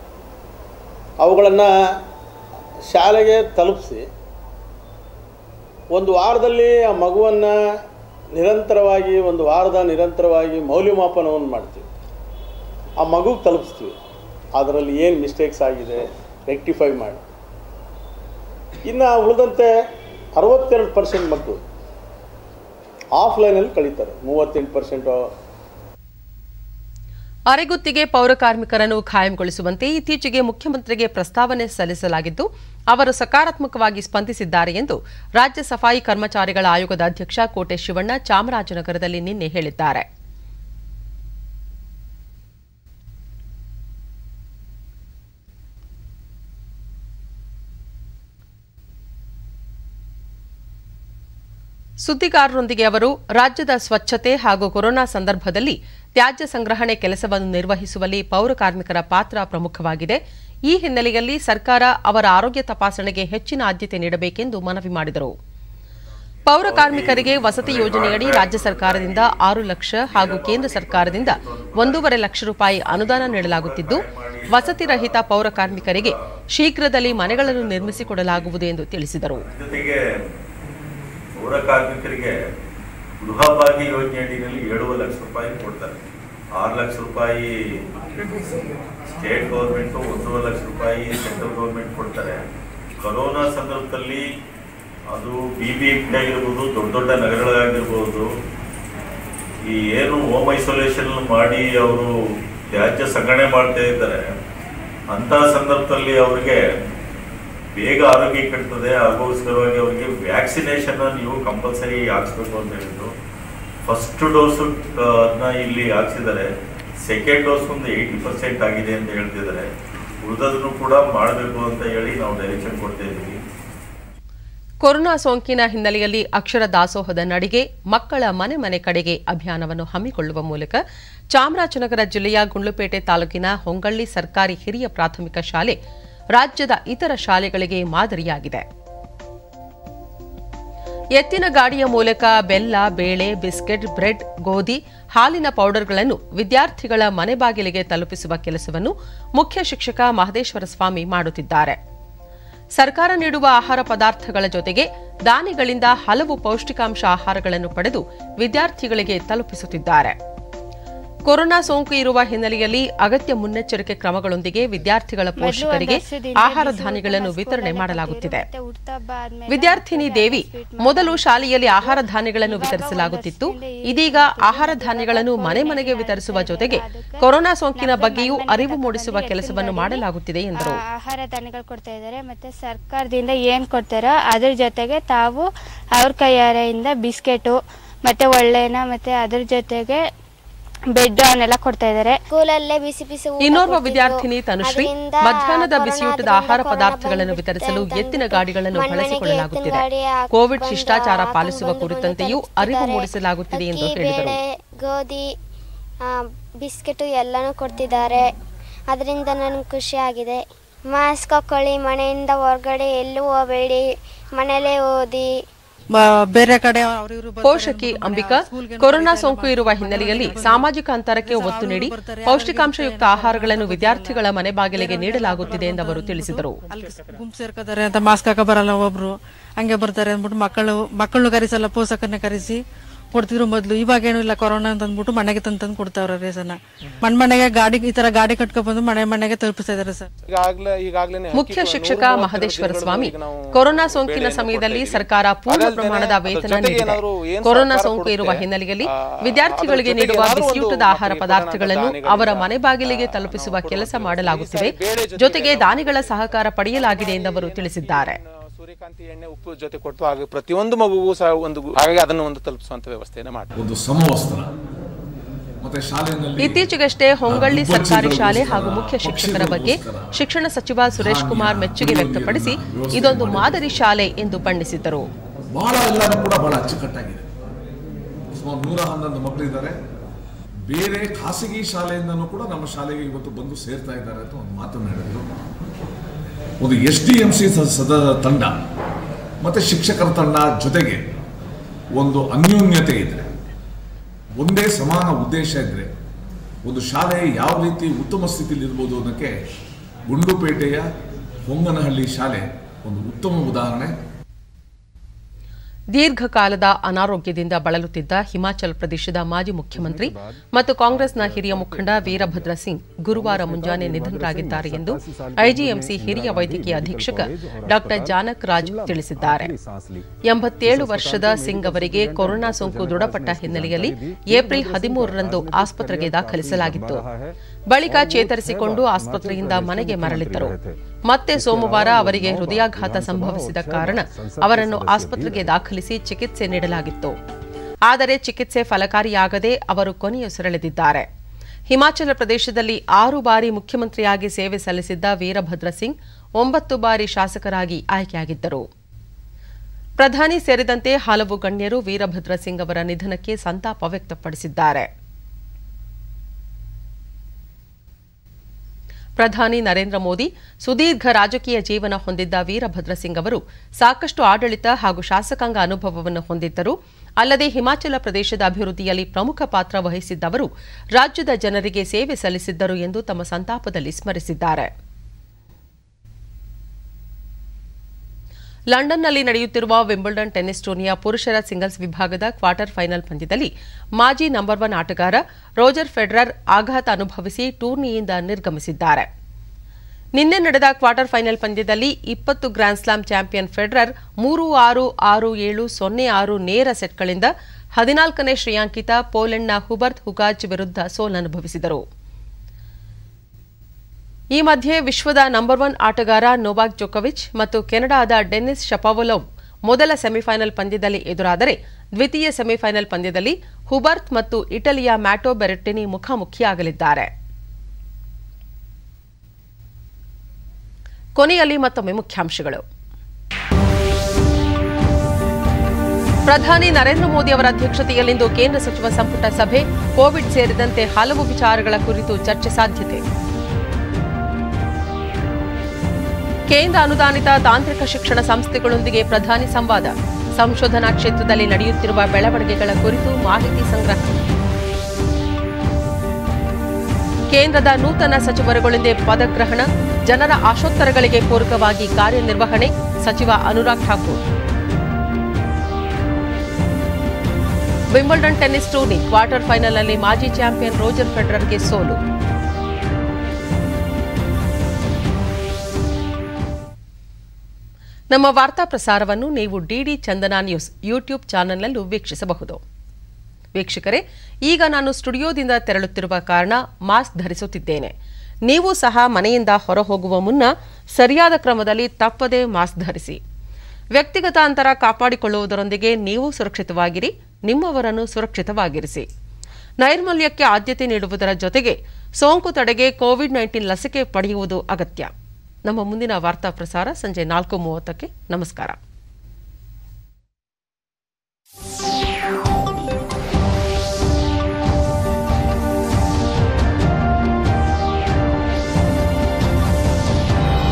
ಅವುಗಳನ್ನು ಶಾಲೆಗೆ ತಲುಪಿಸಿ ಒಂದು ವಾರದಲ್ಲಿ ಆ ಮಗುವನ್ನು ನಿರಂತರವಾಗಿ ಒಂದು ವಾರದ ನಿರಂತರವಾಗಿ ಮೌಲ್ಯಮಾಪನವನ್ನು ಮಾಡ್ತೀವಿ ಆ ಮಗುಗೆ ತಲುಪಿಸ್ತೀವಿ ಅದರಲ್ಲಿ ಏನು ಮಿಸ್ಟೇಕ್ಸ್ ಆಗಿದೆ ರೆಕ್ಟಿಫೈ ಮಾಡಿ ಇನ್ನು ಉಳಿದಂತೆ ಅರವತ್ತೆರಡು ಪರ್ಸೆಂಟ್ ಮಕ್ಕಳು ಆಫ್ಲೈನಲ್ಲಿ ಕಳೀತಾರೆ ಮೂವತ್ತೆಂಟು ಪರ್ಸೆಂಟು ಅರೆಗುತ್ತಿಗೆ ಪೌರ ಕಾರ್ಮಿಕರನ್ನು ಖಾಯಂಗೊಳಿಸುವಂತೆ ಇತ್ತೀಚೆಗೆ ಮುಖ್ಯಮಂತ್ರಿಗೆ ಪ್ರಸ್ತಾವನೆ ಸಲ್ಲಿಸಲಾಗಿದ್ದು ಅವರು ಸಕಾರಾತ್ಮಕವಾಗಿ ಸ್ಪಂದಿಸಿದ್ದಾರೆ ಎಂದು ರಾಜ್ಯ ಸಫಾಯಿ ಕರ್ಮಚಾರಿಗಳ ಆಯೋಗದ ಅಧ್ಯಕ್ಷ ಕೋಟೆ ಶಿವಣ್ಣ ಚಾಮರಾಜನಗರದಲ್ಲಿ ನಿನ್ನೆ ಹೇಳಿದ್ದಾರೆ ಸುದ್ದಿಗಾರರೊಂದಿಗೆ ಅವರು ರಾಜ್ಯದ ಸ್ವಚ್ಛತೆ ಹಾಗೂ ಕೊರೋನಾ ಸಂದರ್ಭದಲ್ಲಿ ತ್ಯಾಜ್ಯ ಸಂಗ್ರಹಣೆ ಕೆಲಸವನ್ನು ನಿರ್ವಹಿಸುವಲ್ಲಿ ಪೌರ ಕಾರ್ಮಿಕರ ಪಾತ್ರ ಪ್ರಮುಖವಾಗಿದೆ ಈ ಹಿನ್ನೆಲೆಯಲ್ಲಿ ಸರ್ಕಾರ ಅವರ ಆರೋಗ್ಯ ತಪಾಸಣೆಗೆ ಹೆಚ್ಚಿನ ಆದ್ಯತೆ ನೀಡಬೇಕೆಂದು ಮನವಿ ಮಾಡಿದರು ಪೌರ ಕಾರ್ಮಿಕರಿಗೆ ವಸತಿ ಯೋಜನೆಯಡಿ ರಾಜ್ಯ ಸರ್ಕಾರದಿಂದ ಆರು ಲಕ್ಷ ಹಾಗೂ ಕೇಂದ್ರ ಸರ್ಕಾರದಿಂದ ಒಂದೂವರೆ ಲಕ್ಷ ರೂಪಾಯಿ ಅನುದಾನ ನೀಡಲಾಗುತ್ತಿದ್ದು ವಸತಿ ರಹಿತ ಪೌರ ಕಾರ್ಮಿಕರಿಗೆ ಶೀಘ್ರದಲ್ಲಿ ಮನೆಗಳನ್ನು ನಿರ್ಮಿಸಿಕೊಡಲಾಗುವುದು ಎಂದು ತಿಳಿಸಿದರು ಜೊತೆಗೆ ಪೌರ ಕಾರ್ಮಿಕರಿಗೆ ಗೃಹಭಾಗ್ಯ ಯೋಜನೆ ಅಡಿಯಲ್ಲಿ ಏಳುವರೆ ಲಕ್ಷ ರೂಪಾಯಿ ಕೊಡ್ತಾರೆ ಆರು ಲಕ್ಷ ರೂಪಾಯಿ ಸ್ಟೇಟ್ ಗೌರ್ಮೆಂಟು ಒಂದೂವರೆ ಲಕ್ಷ ರೂಪಾಯಿ ಸೆಂಟ್ರಲ್ ಗೌರ್ಮೆಂಟ್ ಕೊಡ್ತಾರೆ ಕೊರೋನಾ ಸಂದರ್ಭದಲ್ಲಿ ಅದು ಬಿ ಬಿ ಆಗಿರ್ಬೋದು ದೊಡ್ಡ ದೊಡ್ಡ ನಗರಗಳಾಗಿರ್ಬೋದು ಈ ಏನು ಹೋಮ್ ಐಸೋಲೇಷನ್ ಮಾಡಿ ಅವರು ತ್ಯಾಜ್ಯ ಸಂಗ್ರಹಣೆ ಮಾಡ್ತಾ ಇದ್ದಾರೆ ಅಂತ ಸಂದರ್ಭದಲ್ಲಿ ಅವ್ರಿಗೆ ಬೇಗ ಆರೋಗ್ಯ ಕೆಡ್ತದೆ ಅದಕ್ಕೋಸ್ಕರವಾಗಿ ಅವರಿಗೆ ವ್ಯಾಕ್ಸಿನೇಷನ್ ನೀವು ಕಂಪಲ್ಸರಿ ಹಾಕ್ಸ್ಬೇಕು ಅಂತ ಹೇಳಿದ್ರು ಫಸ್ಟ್ ಡೋಸು ಅದನ್ನ ಇಲ್ಲಿ ಹಾಕ್ಸಿದ್ದಾರೆ ಸೆಕೆಂಡ್ ಡೋಸ್ ಒಂದು ಏಯ್ಟಿ ಪರ್ಸೆಂಟ್ ಆಗಿದೆ ಅಂತ ಹೇಳ್ತಿದ್ದಾರೆ ಉಳಿದದನ್ನು ಕೂಡ ಮಾಡಬೇಕು ಅಂತ ಹೇಳಿ ನಾವು ಡೈರೆಕ್ಷನ್ ಕೊಡ್ತಾ ಇದ್ದೀವಿ ಕೊರೋನಾ ಸೋಂಕಿನ ಹಿನ್ನೆಲೆಯಲ್ಲಿ ಅಕ್ಷರ ದಾಸೋಹದ ನಡಿಗೆ ಮಕ್ಕಳ ಮನೆ ಮನೆ ಕಡೆಗೆ ಅಭಿಯಾನವನ್ನು ಹಮ್ಮಿಕೊಳ್ಳುವ ಮೂಲಕ ಚಾಮರಾಜನಗರ ಜಿಲ್ಲೆಯ ಗುಂಡ್ಲುಪೇಟೆ ತಾಲೂಕಿನ ಹೊಂಗಳ್ಳಿ ಸರ್ಕಾರಿ ಹಿರಿಯ ಪ್ರಾಥಮಿಕ ಶಾಲೆ ರಾಜ್ಯದ ಇತರ ಶಾಲೆಗಳಿಗೆ ಮಾದರಿಯಾಗಿದೆ ಎತ್ತಿನ ಗಾಡಿಯ ಮೂಲಕ ಬೆಲ್ಲ ಬೇಳೆ ಬಿಸ್ಕೆಟ್ ಬ್ರೆಡ್ ಗೋಧಿ ಹಾಲಿನ ಪೌಡರ್ಗಳನ್ನು ವಿದ್ಯಾರ್ಥಿಗಳ ಮನೆ ಬಾಗಿಲಿಗೆ ತಲುಪಿಸುವ ಕೆಲಸವನ್ನು ಮುಖ್ಯ ಶಿಕ್ಷಕ ಮಹದೇಶ್ವರ ಸ್ವಾಮಿ ಮಾಡುತ್ತಿದ್ದಾರೆ ಸರ್ಕಾರ ನೀಡುವ ಆಹಾರ ಪದಾರ್ಥಗಳ ಜೊತೆಗೆ ದಾನಿಗಳಿಂದ ಹಲವು ಪೌಷ್ಟಿಕಾಂಶ ಆಹಾರಗಳನ್ನು ಪಡೆದು ವಿದ್ಯಾರ್ಥಿಗಳಿಗೆ ತಲುಪಿಸುತ್ತಿದ್ದಾರೆ ಕೊರೋನಾ ಸೋಂಕು ಇರುವ ಹಿನ್ನೆಲೆಯಲ್ಲಿ ಅಗತ್ಯ ಮುನ್ನೆಚ್ಚರಿಕೆ ಕ್ರಮಗಳೊಂದಿಗೆ ವಿದ್ಯಾರ್ಥಿಗಳ ಪೋಷಕರಿಗೆ ಆಹಾರ ಧಾನ್ಯಗಳನ್ನು ವಿತರಣೆ ಮಾಡಲಾಗುತ್ತಿದೆ ವಿದ್ಯಾರ್ಥಿನಿ ದೇವಿ ಮೊದಲು ಶಾಲೆಯಲ್ಲಿ ಆಹಾರ ಧಾನ್ಯಗಳನ್ನು ವಿತರಿಸಲಾಗುತ್ತಿತ್ತು ಇದೀಗ ಆಹಾರ ಧಾನ್ಯಗಳನ್ನು ಮನೆ ಮನೆಗೆ ವಿತರಿಸುವ ಜೊತೆಗೆ ಕೊರೋನಾ ಸೋಂಕಿನ ಬಗ್ಗೆಯೂ ಅರಿವು ಮೂಡಿಸುವ ಕೆಲಸವನ್ನು ಮಾಡಲಾಗುತ್ತಿದೆ ಎಂದರು ಆಹಾರ ಧಾನ್ಯಗಳು ಕೊಡ್ತಾ ಇದ್ದಾರೆ ಮತ್ತೆ ಸರ್ಕಾರದಿಂದ ಏನು ಕೊಡ್ತಾರೋ ಅದ್ರ ಜೊತೆಗೆ ತಾವು ಅವ್ರ ಕೈಯಾರೆಯಿಂದ ಬಿಸ್ಕೆಟು ಮತ್ತೆ ಒಳ್ಳೆನ ಮತ್ತೆ ಅದ್ರ ಜೊತೆಗೆ ಬೆಡ್ ಅವನ್ನೆಲ್ಲ ಕೊಡ್ತಾ ಇದ್ದಾರೆ ಸ್ಕೂಲಲ್ಲೇ ಬಿಸಿ ಬಿಸಿ ಊಟ ಇನ್ನೋರ್ವ ಕೊಡ್ತಿದ್ರು. ವಿದ್ಯಾರ್ಥಿನಿ ತನುಶ್ರೀ ಅದ್ರಿಂದ ಮಧ್ಯಾಹ್ನದ ಕೊರೋನಾ ಬಿಸಿಯೂಟದ ಆದ್ರಿಂದ ಆಹಾರ ಕೊರೋನಾ ಪದಾರ್ಥಗಳನ್ನು ಬಂದ್ಬಿಡುತ್ತೆ ವಿತರಿಸಲು ಅಂತ ಎತ್ತಿನ ಅಂದ್ಬಿಟ್ಟು ಗಾಡಿಗಳನ್ನು ಮನೆ ಮನೆಗೆ ಬಳಸಿಕೊಳ್ಳಲಾಗುತ್ತಿದೆ ಎತ್ತಿನ ಗಾಡಿ ಹಾಕ್ ಕೋವಿಡ್ ಬಂದು ಶಿಷ್ಟಾಚಾರ ಹಾಕೊಂಡ್ ಪಾಲಿಸುವ ಬಂದು ಕುರಿತಂತೆಯೂ ತಲುಪಿಸ್ತಿದ್ದಾರೆ. ಅರಿವು ಮೂಡಿಸಲಾಗುತ್ತಿದೆ ಎಂದು ಅಕ್ಕಿ, ಹೇಳಿದರು ಬೇಳೆ ಗೋಧಿ ಆ, ಬಿಸ್ಕೆಟು ಎಲ್ಲನೂ ಕೊಡ್ತಿದ್ದಾರೆ ಅದರಿಂದ ನನಗೆ ಖುಷಿ ಆಗಿದೆ ಮಾಸ್ಕ್ ಹಾಕೊಳ್ಳಿ ಮನೆಯಿಂದ ಹೊರಗಡೆ ಎಲ್ಲೂ ಹೋಗಬೇಡಿ ಮನೇಲೇ ಓದಿ ಬೇರೆ ಕಡೆ ಅವ್ರಿವ್ರು ಪೋಷಕಿ ಅಂಬಿಕಾ ಕೊರೋನಾ ಸೋಂಕು ಇರುವ ಹಿನ್ನೆಲೆಯಲ್ಲಿ ಸಾಮಾಜಿಕ ಅಂತರಕ್ಕೆ ಒತ್ತು ನೀಡಿ ಪೌಷ್ಟಿಕಾಂಶಯುಕ್ತ ಆಹಾರಗಳನ್ನು ವಿದ್ಯಾರ್ಥಿಗಳ ಮನೆ ಬಾಗಿಲಿಗೆ ನೀಡಲಾಗುತ್ತಿದೆ ಎಂದು ಅವರು ತಿಳಿಸಿದರು ಗುಂಪು ಸೇರ್ಕೋತಾರೆ ಅಂತ ಮಾಸ್ಕ್ ಹಾಕ ಬರಲ್ಲ ಒಬ್ರು ಹಂಗೆ ಬರ್ತಾರೆ ಅಂದ್ಬಿಟ್ಟು ಮಕ್ಕಳು ಮಕ್ಕಳನ್ನು ಕರೆಸಲ್ಲ ಪೋಷಕರನ್ನ ಕರೆಸಿ ಕೊಡ್ತಿದ್ರು ಮೊದಲು ಇವಾಗ ಏನು ಇಲ್ಲ ಕೊರೋನಾ ಅಂತ ಅಂದ್ಬಿಟ್ಟು ಮನೆಗೆ ತಂದು ತಂದು ಕೊಡ್ತಾವ್ರೆ ರೇಸನ್ನ ಮಣ್ ಮನೆಗೆ ಗಾಡಿ ಈ ತರ ಗಾಡಿ ಕಟ್ಕೊಂಡ್ ಬಂದು ಮನೆ ಮನೆಗೆ ತಲುಪಿಸ್ತಾ ಇದಾರೆ ಸರ್ ಈಗಾಗಲೇ ಈಗಾಗಲೇ ಮುಖ್ಯ ಶಿಕ್ಷಕ ಮಹದೇಶ್ವರ ಸ್ವಾಮಿ ಕೊರೋನಾ ಸೋಂಕಿನ ಸಮಯದಲ್ಲಿ ಸರ್ಕಾರ ಪೂರ್ಣ ಪ್ರಮಾಣದ ವೇತನ ನೀಡಿದೆ ಕೊರೋನಾ ಸೋಂಕು ಇರುವ ಹಿನ್ನೆಲೆಯಲ್ಲಿ ವಿದ್ಯಾರ್ಥಿಗಳಿಗೆ ನೀಡುವ ಬಿಸಿಯೂಟದ ಆಹಾರ ಪದಾರ್ಥಗಳನ್ನು ಅವರ ಮನೆ ಬಾಗಿಲಿಗೆ ತಲುಪಿಸುವ ಕೆಲಸ ಮಾಡಲಾಗುತ್ತಿದೆ ಜೊತೆಗೆ ದಾನಿಗಳ ಸಹಕಾರ ಪಡೆಯಲಾಗಿದೆ ಎಂದು ಅವರು ತಿಳಿಸಿದ್ದಾರೆ ಸೂರ್ಯಕಾಂತಿ ಎಣ್ಣೆ ಉಪ್ಪು ಜೊತೆ ಕೊಟ್ಟು ಹಾಗೆ ಪ್ರತಿಯೊಂದು ಮಗುಗೂ ಸಹ ಒಂದು ಹಾಗಾಗಿ ಅದನ್ನು ಒಂದು ತಲುಪಿಸುವಂತ ವ್ಯವಸ್ಥೆಯನ್ನು ಮಾಡಿ ಒಂದು ಸಮವಸ್ತ್ರ ಮತ್ತೆ ಶಾಲೆಯಲ್ಲಿ ಇತ್ತೀಚೆಗಷ್ಟೇ ಹೊಂಗಳ್ಳಿ ಸರ್ಕಾರಿ ಶಾಲೆ ಹಾಗೂ ಮುಖ್ಯ ಶಿಕ್ಷಕರ ಬಗ್ಗೆ ಶಿಕ್ಷಣ ಸಚಿವ ಸುರೇಶ್ ಕುಮಾರ್ ಮೆಚ್ಚುಗೆ ವ್ಯಕ್ತಪಡಿಸಿ ಇದೊಂದು ಮಾದರಿ ಶಾಲೆ ಎಂದು ಬಣ್ಣಿಸಿದರು ಬಹಳ ಎಲ್ಲರೂ ಕೂಡ ಬಹಳ ಅಚ್ಚುಕಟ್ಟಾಗಿದೆ ಸುಮಾರು ನೂರ ಹನ್ನೊಂದು ಮಕ್ಕಳಿದ್ದಾರೆ ಬೇರೆ ಖಾಸಗಿ ಶಾಲೆಯಿಂದನೂ ಕೂಡ ನಮ್ಮ ಶಾಲೆಗೆ ಇವತ್ತು ಬಂದು ಸೇರ್ತಾ ಇದ್ದಾರೆ ಅಂತ ಒಂದು ಮಾತನ್ನು ಹೇಳಿದ್ರು ಒಂದು ಎಸ್ ಡಿ ಎಂ ಸಿ ಸದ ತಂಡ ಮತ್ತೆ ಶಿಕ್ಷಕರ ತಂಡ ಜೊತೆಗೆ ಒಂದು ಅನ್ಯೋನ್ಯತೆ ಇದೆ ಒಂದೇ ಸಮಾನ ಉದ್ದೇಶ ಇದ್ರೆ ಒಂದು ಶಾಲೆ ಯಾವ ರೀತಿ ಉತ್ತಮ ಸ್ಥಿತಿಯಲ್ಲಿ ಇರ್ಬೋದು ಅನ್ನೋಕ್ಕೆ ಗುಂಡ್ಲುಪೇಟೆಯ ಹೊಂಗನಹಳ್ಳಿ ಶಾಲೆ ಒಂದು ಉತ್ತಮ ಉದಾಹರಣೆ ದೀರ್ಘಕಾಲದ ಅನಾರೋಗ್ಯದಿಂದ ಬಳಲುತ್ತಿದ್ದ ಹಿಮಾಚಲ ಪ್ರದೇಶದ ಮಾಜಿ ಮುಖ್ಯಮಂತ್ರಿ ಮತ್ತು ಕಾಂಗ್ರೆಸ್ನ ಹಿರಿಯ ಮುಖಂಡ ವೀರಭದ್ರ ಸಿಂಗ್ ಗುರುವಾರ ಮುಂಜಾನೆ ನಿಧನರಾಗಿದ್ದಾರೆ ಎಂದು ಐಜಿಎಂಸಿ ಹಿರಿಯ ವೈದ್ಯಕೀಯ ಅಧೀಕ್ಷಕ ಡಾ ಜಾನಕ್ ರಾಜ್ ತಿಳಿಸಿದ್ದಾರೆ ಎಂಬತ್ತೇಳು ವರ್ಷದ ಸಿಂಗ್ ಅವರಿಗೆ ಕೊರೋನಾ ಸೋಂಕು ದೃಢಪಟ್ಟ ಹಿನ್ನೆಲೆಯಲ್ಲಿ ಏಪ್ರಿಲ್ ಹದಿಮೂರರಂದು ಆಸ್ಪತ್ರೆಗೆ ದಾಖಲಿಸಲಾಗಿತ್ತು ಬಳಿಕ ಚೇತರಿಸಿಕೊಂಡು ಆಸ್ಪತ್ರೆಯಿಂದ ಮನೆಗೆ ಮರಳಿದ್ದರು ಮತ್ತೆ ಸೋಮವಾರ ಅವರಿಗೆ ಹೃದಯಾಘಾತ ಸಂಭವಿಸಿದ ಕಾರಣ ಅವರನ್ನು ಆಸ್ಪತ್ರೆಗೆ ದಾಖಲಿಸಿ ಚಿಕಿತ್ಸೆ ನೀಡಲಾಗಿತ್ತು ಆದರೆ ಚಿಕಿತ್ಸೆ ಫಲಕಾರಿಯಾಗದೆ ಅವರು ಕೊನೆಯುಸಿರೆಳೆದಿದ್ದಾರೆ ಹಿಮಾಚಲ ಪ್ರದೇಶದಲ್ಲಿ ಆರು ಬಾರಿ ಮುಖ್ಯಮಂತ್ರಿಯಾಗಿ ಸೇವೆ ಸಲ್ಲಿಸಿದ್ದ ವೀರಭದ್ರ ಸಿಂಗ್ ಒಂಬತ್ತು ಬಾರಿ ಶಾಸಕರಾಗಿ ಆಯ್ಕೆಯಾಗಿದ್ದರು ಪ್ರಧಾನಿ ಸೇರಿದಂತೆ ಹಲವು ಗಣ್ಯರು ವೀರಭದ್ರ ಸಿಂಗ್ ಅವರ ನಿಧನಕ್ಕೆ ಸಂತಾಪ ವ್ಯಕ್ತಪಡಿಸಿದ್ದಾರೆ ಪ್ರಧಾನಿ ನರೇಂದ್ರ ಮೋದಿ ಸುದೀರ್ಘ ರಾಜಕೀಯ ಜೀವನ ಹೊಂದಿದ್ದ ವೀರಭದ್ರ ಸಿಂಗ್ ಅವರು ಸಾಕಷ್ಟು ಆಡಳಿತ ಹಾಗೂ ಶಾಸಕಾಂಗ ಅನುಭವವನ್ನು ಹೊಂದಿದ್ದರು ಅಲ್ಲದೆ ಹಿಮಾಚಲ ಪ್ರದೇಶದ ಅಭಿವೃದ್ಧಿಯಲ್ಲಿ ಪ್ರಮುಖ ಪಾತ್ರ ವಹಿಸಿದ್ದವರು ರಾಜ್ಯದ ಜನರಿಗೆ ಸೇವೆ ಸಲ್ಲಿಸಿದ್ದರು ಎಂದು ತಮ್ಮ ಸಂತಾಪದಲ್ಲಿ ಸ್ಮರಿಸಿದ್ದಾರೆ ಲಂಡನ್ನಲ್ಲಿ ನಡೆಯುತ್ತಿರುವ ವಿಂಬಲ್ಡನ್ ಟೆನ್ನಿಸ್ ಟೂರ್ನಿಯ ಪುರುಷರ ಸಿಂಗಲ್ಸ್ ವಿಭಾಗದ ಕ್ವಾರ್ಟರ್ ಫೈನಲ್ ಪಂದ್ಯದಲ್ಲಿ ಮಾಜಿ ನಂಬರ್ ಒನ್ ಆಟಗಾರ ರೋಜರ್ ಫೆಡರರ್ ಆಘಾತ ಅನುಭವಿಸಿ ಟೂರ್ನಿಯಿಂದ ನಿರ್ಗಮಿಸಿದ್ದಾರೆ ನಿನ್ನೆ ನಡೆದ ಕ್ವಾರ್ಟರ್ ಫೈನಲ್ ಪಂದ್ಯದಲ್ಲಿ ಇಪ್ಪತ್ತು ಗ್ರ್ಯಾಂಡ್ ಸ್ಲಾಮ್ ಚಾಂಪಿಯನ್ ಫೆಡರರ್ ಮೂರು ಆರು ಆರು ಏಳು ಸೊನ್ನೆ ಆರು ನೇರ ಸೆಟ್ಗಳಿಂದ ಹದಿನಾಲ್ಕನೇ ಶ್ರೇಯಾಂಕಿತ ಪೋಲೆಂಡ್ನ ಹುಬರ್ತ್ ಹುಗಾಜ್ ವಿರುದ್ಧ ಸೋಲನುಭವಿಸಿದರು ಈ ಮಧ್ಯೆ ವಿಶ್ವದ ನಂಬರ್ ಒನ್ ಆಟಗಾರ ನೋವಾಕ್ ಜೊಕೋವಿಚ್ ಮತ್ತು ಕೆನಡಾದ ಡೆನಿಸ್ ಶಪಾವಲೋವ್ ಮೊದಲ ಸೆಮಿಫೈನಲ್ ಪಂದ್ಯದಲ್ಲಿ ಎದುರಾದರೆ ದ್ವಿತೀಯ ಸೆಮಿಫೈನಲ್ ಪಂದ್ಯದಲ್ಲಿ ಹುಬರ್ತ್ ಮತ್ತು ಇಟಲಿಯ ಮ್ಯಾಟೋ ಬೆರೆಟ್ಟಿನಿ ಮುಖಾಮುಖಿಯಾಗಲಿದ್ದಾರೆ ಕೊನೆಯಲ್ಲಿ ಮತ್ತೊಮ್ಮೆ ಮುಖ್ಯಾಂಶಗಳು ಪ್ರಧಾನಿ ನರೇಂದ್ರ ಮೋದಿ ಅವರ ಅಧ್ಯಕ್ಷತೆಯಲ್ಲಿಂದು ಕೇಂದ್ರ ಸಚಿವ ಸಂಪುಟ ಸಭೆ ಕೋವಿಡ್ ಸೇರಿದಂತೆ ಹಲವು ವಿಚಾರಗಳ ಕುರಿತು ಚರ್ಚೆ ಸಾಧ್ಯತೆ ಕೇಂದ್ರ ಅನುದಾನಿತ ತಾಂತ್ರಿಕ ಶಿಕ್ಷಣ ಸಂಸ್ಥೆಗಳೊಂದಿಗೆ ಪ್ರಧಾನಿ ಸಂವಾದ ಸಂಶೋಧನಾ ಕ್ಷೇತ್ರದಲ್ಲಿ ನಡೆಯುತ್ತಿರುವ ಬೆಳವಣಿಗೆಗಳ ಕುರಿತು ಮಾಹಿತಿ ಸಂಗ್ರಹ ಕೇಂದ್ರದ ನೂತನ ಸಚಿವರುಗಳಿಂದ ಪದಗ್ರಹಣ ಜನರ ಆಶೋತ್ತರಗಳಿಗೆ ಪೂರಕವಾಗಿ ಕಾರ್ಯನಿರ್ವಹಣೆ ಸಚಿವ Anurag Thakur Wimbledon tennis tourney quarter ಫೈನಲ್ನಲ್ಲಿ ಮಾಜಿ ಚಾಂಪಿಯನ್ ರೋಜರ್ ಫೆಡರರ್ಗೆ ಸೋಲು ನಮ್ಮ ವಾರ್ತಾ ಪ್ರಸಾರವನ್ನು ನೀವು ಡಿಡಿ ಚಂದನ ನ್ಯೂಸ್ ಯೂಟ್ಯೂಬ್ ಚಾನೆಲ್ನಲ್ಲೂ ವೀಕ್ಷಿಸಬಹುದು ವೀಕ್ಷಕರೇ ಈಗ ನಾನು ಸ್ಟುಡಿಯೋದಿಂದ ತೆರಳುತ್ತಿರುವ ಕಾರಣ ಮಾಸ್ಕ್ ಧರಿಸುತ್ತಿದ್ದೇನೆ ನೀವು ಸಹ ಮನೆಯಿಂದ ಹೊರಹೋಗುವ ಮುನ್ನ ಸರಿಯಾದ ಕ್ರಮದಲ್ಲಿ ತಪ್ಪದೇ ಮಾಸ್ಕ್ ಧರಿಸಿ ವ್ಯಕ್ತಿಗತ ಅಂತರ ಕಾಪಾಡಿಕೊಳ್ಳುವುದರೊಂದಿಗೆ ನೀವು ಸುರಕ್ಷಿತವಾಗಿರಿ ನಿಮ್ಮವರನ್ನು ಸುರಕ್ಷಿತವಾಗಿರಿಸಿ ನೈರ್ಮಲ್ಯಕ್ಕೆ ಆದ್ಯತೆ ನೀಡುವುದರ ಜೊತೆಗೆ ಸೋಂಕು ತಡೆಗೆ ಕೋವಿಡ್ ನೈನ್ಟೀನ್ ಲಸಿಕೆ ಪಡೆಯುವುದು ಅಗತ್ಯ ನಮ್ಮ ಮುಂದಿನ ವಾರ್ತಾ ಪ್ರಸಾರ ಸಂಜೆ ನಾಲ್ಕು ಮೂವತ್ತಕ್ಕೆ ನಮಸ್ಕಾರ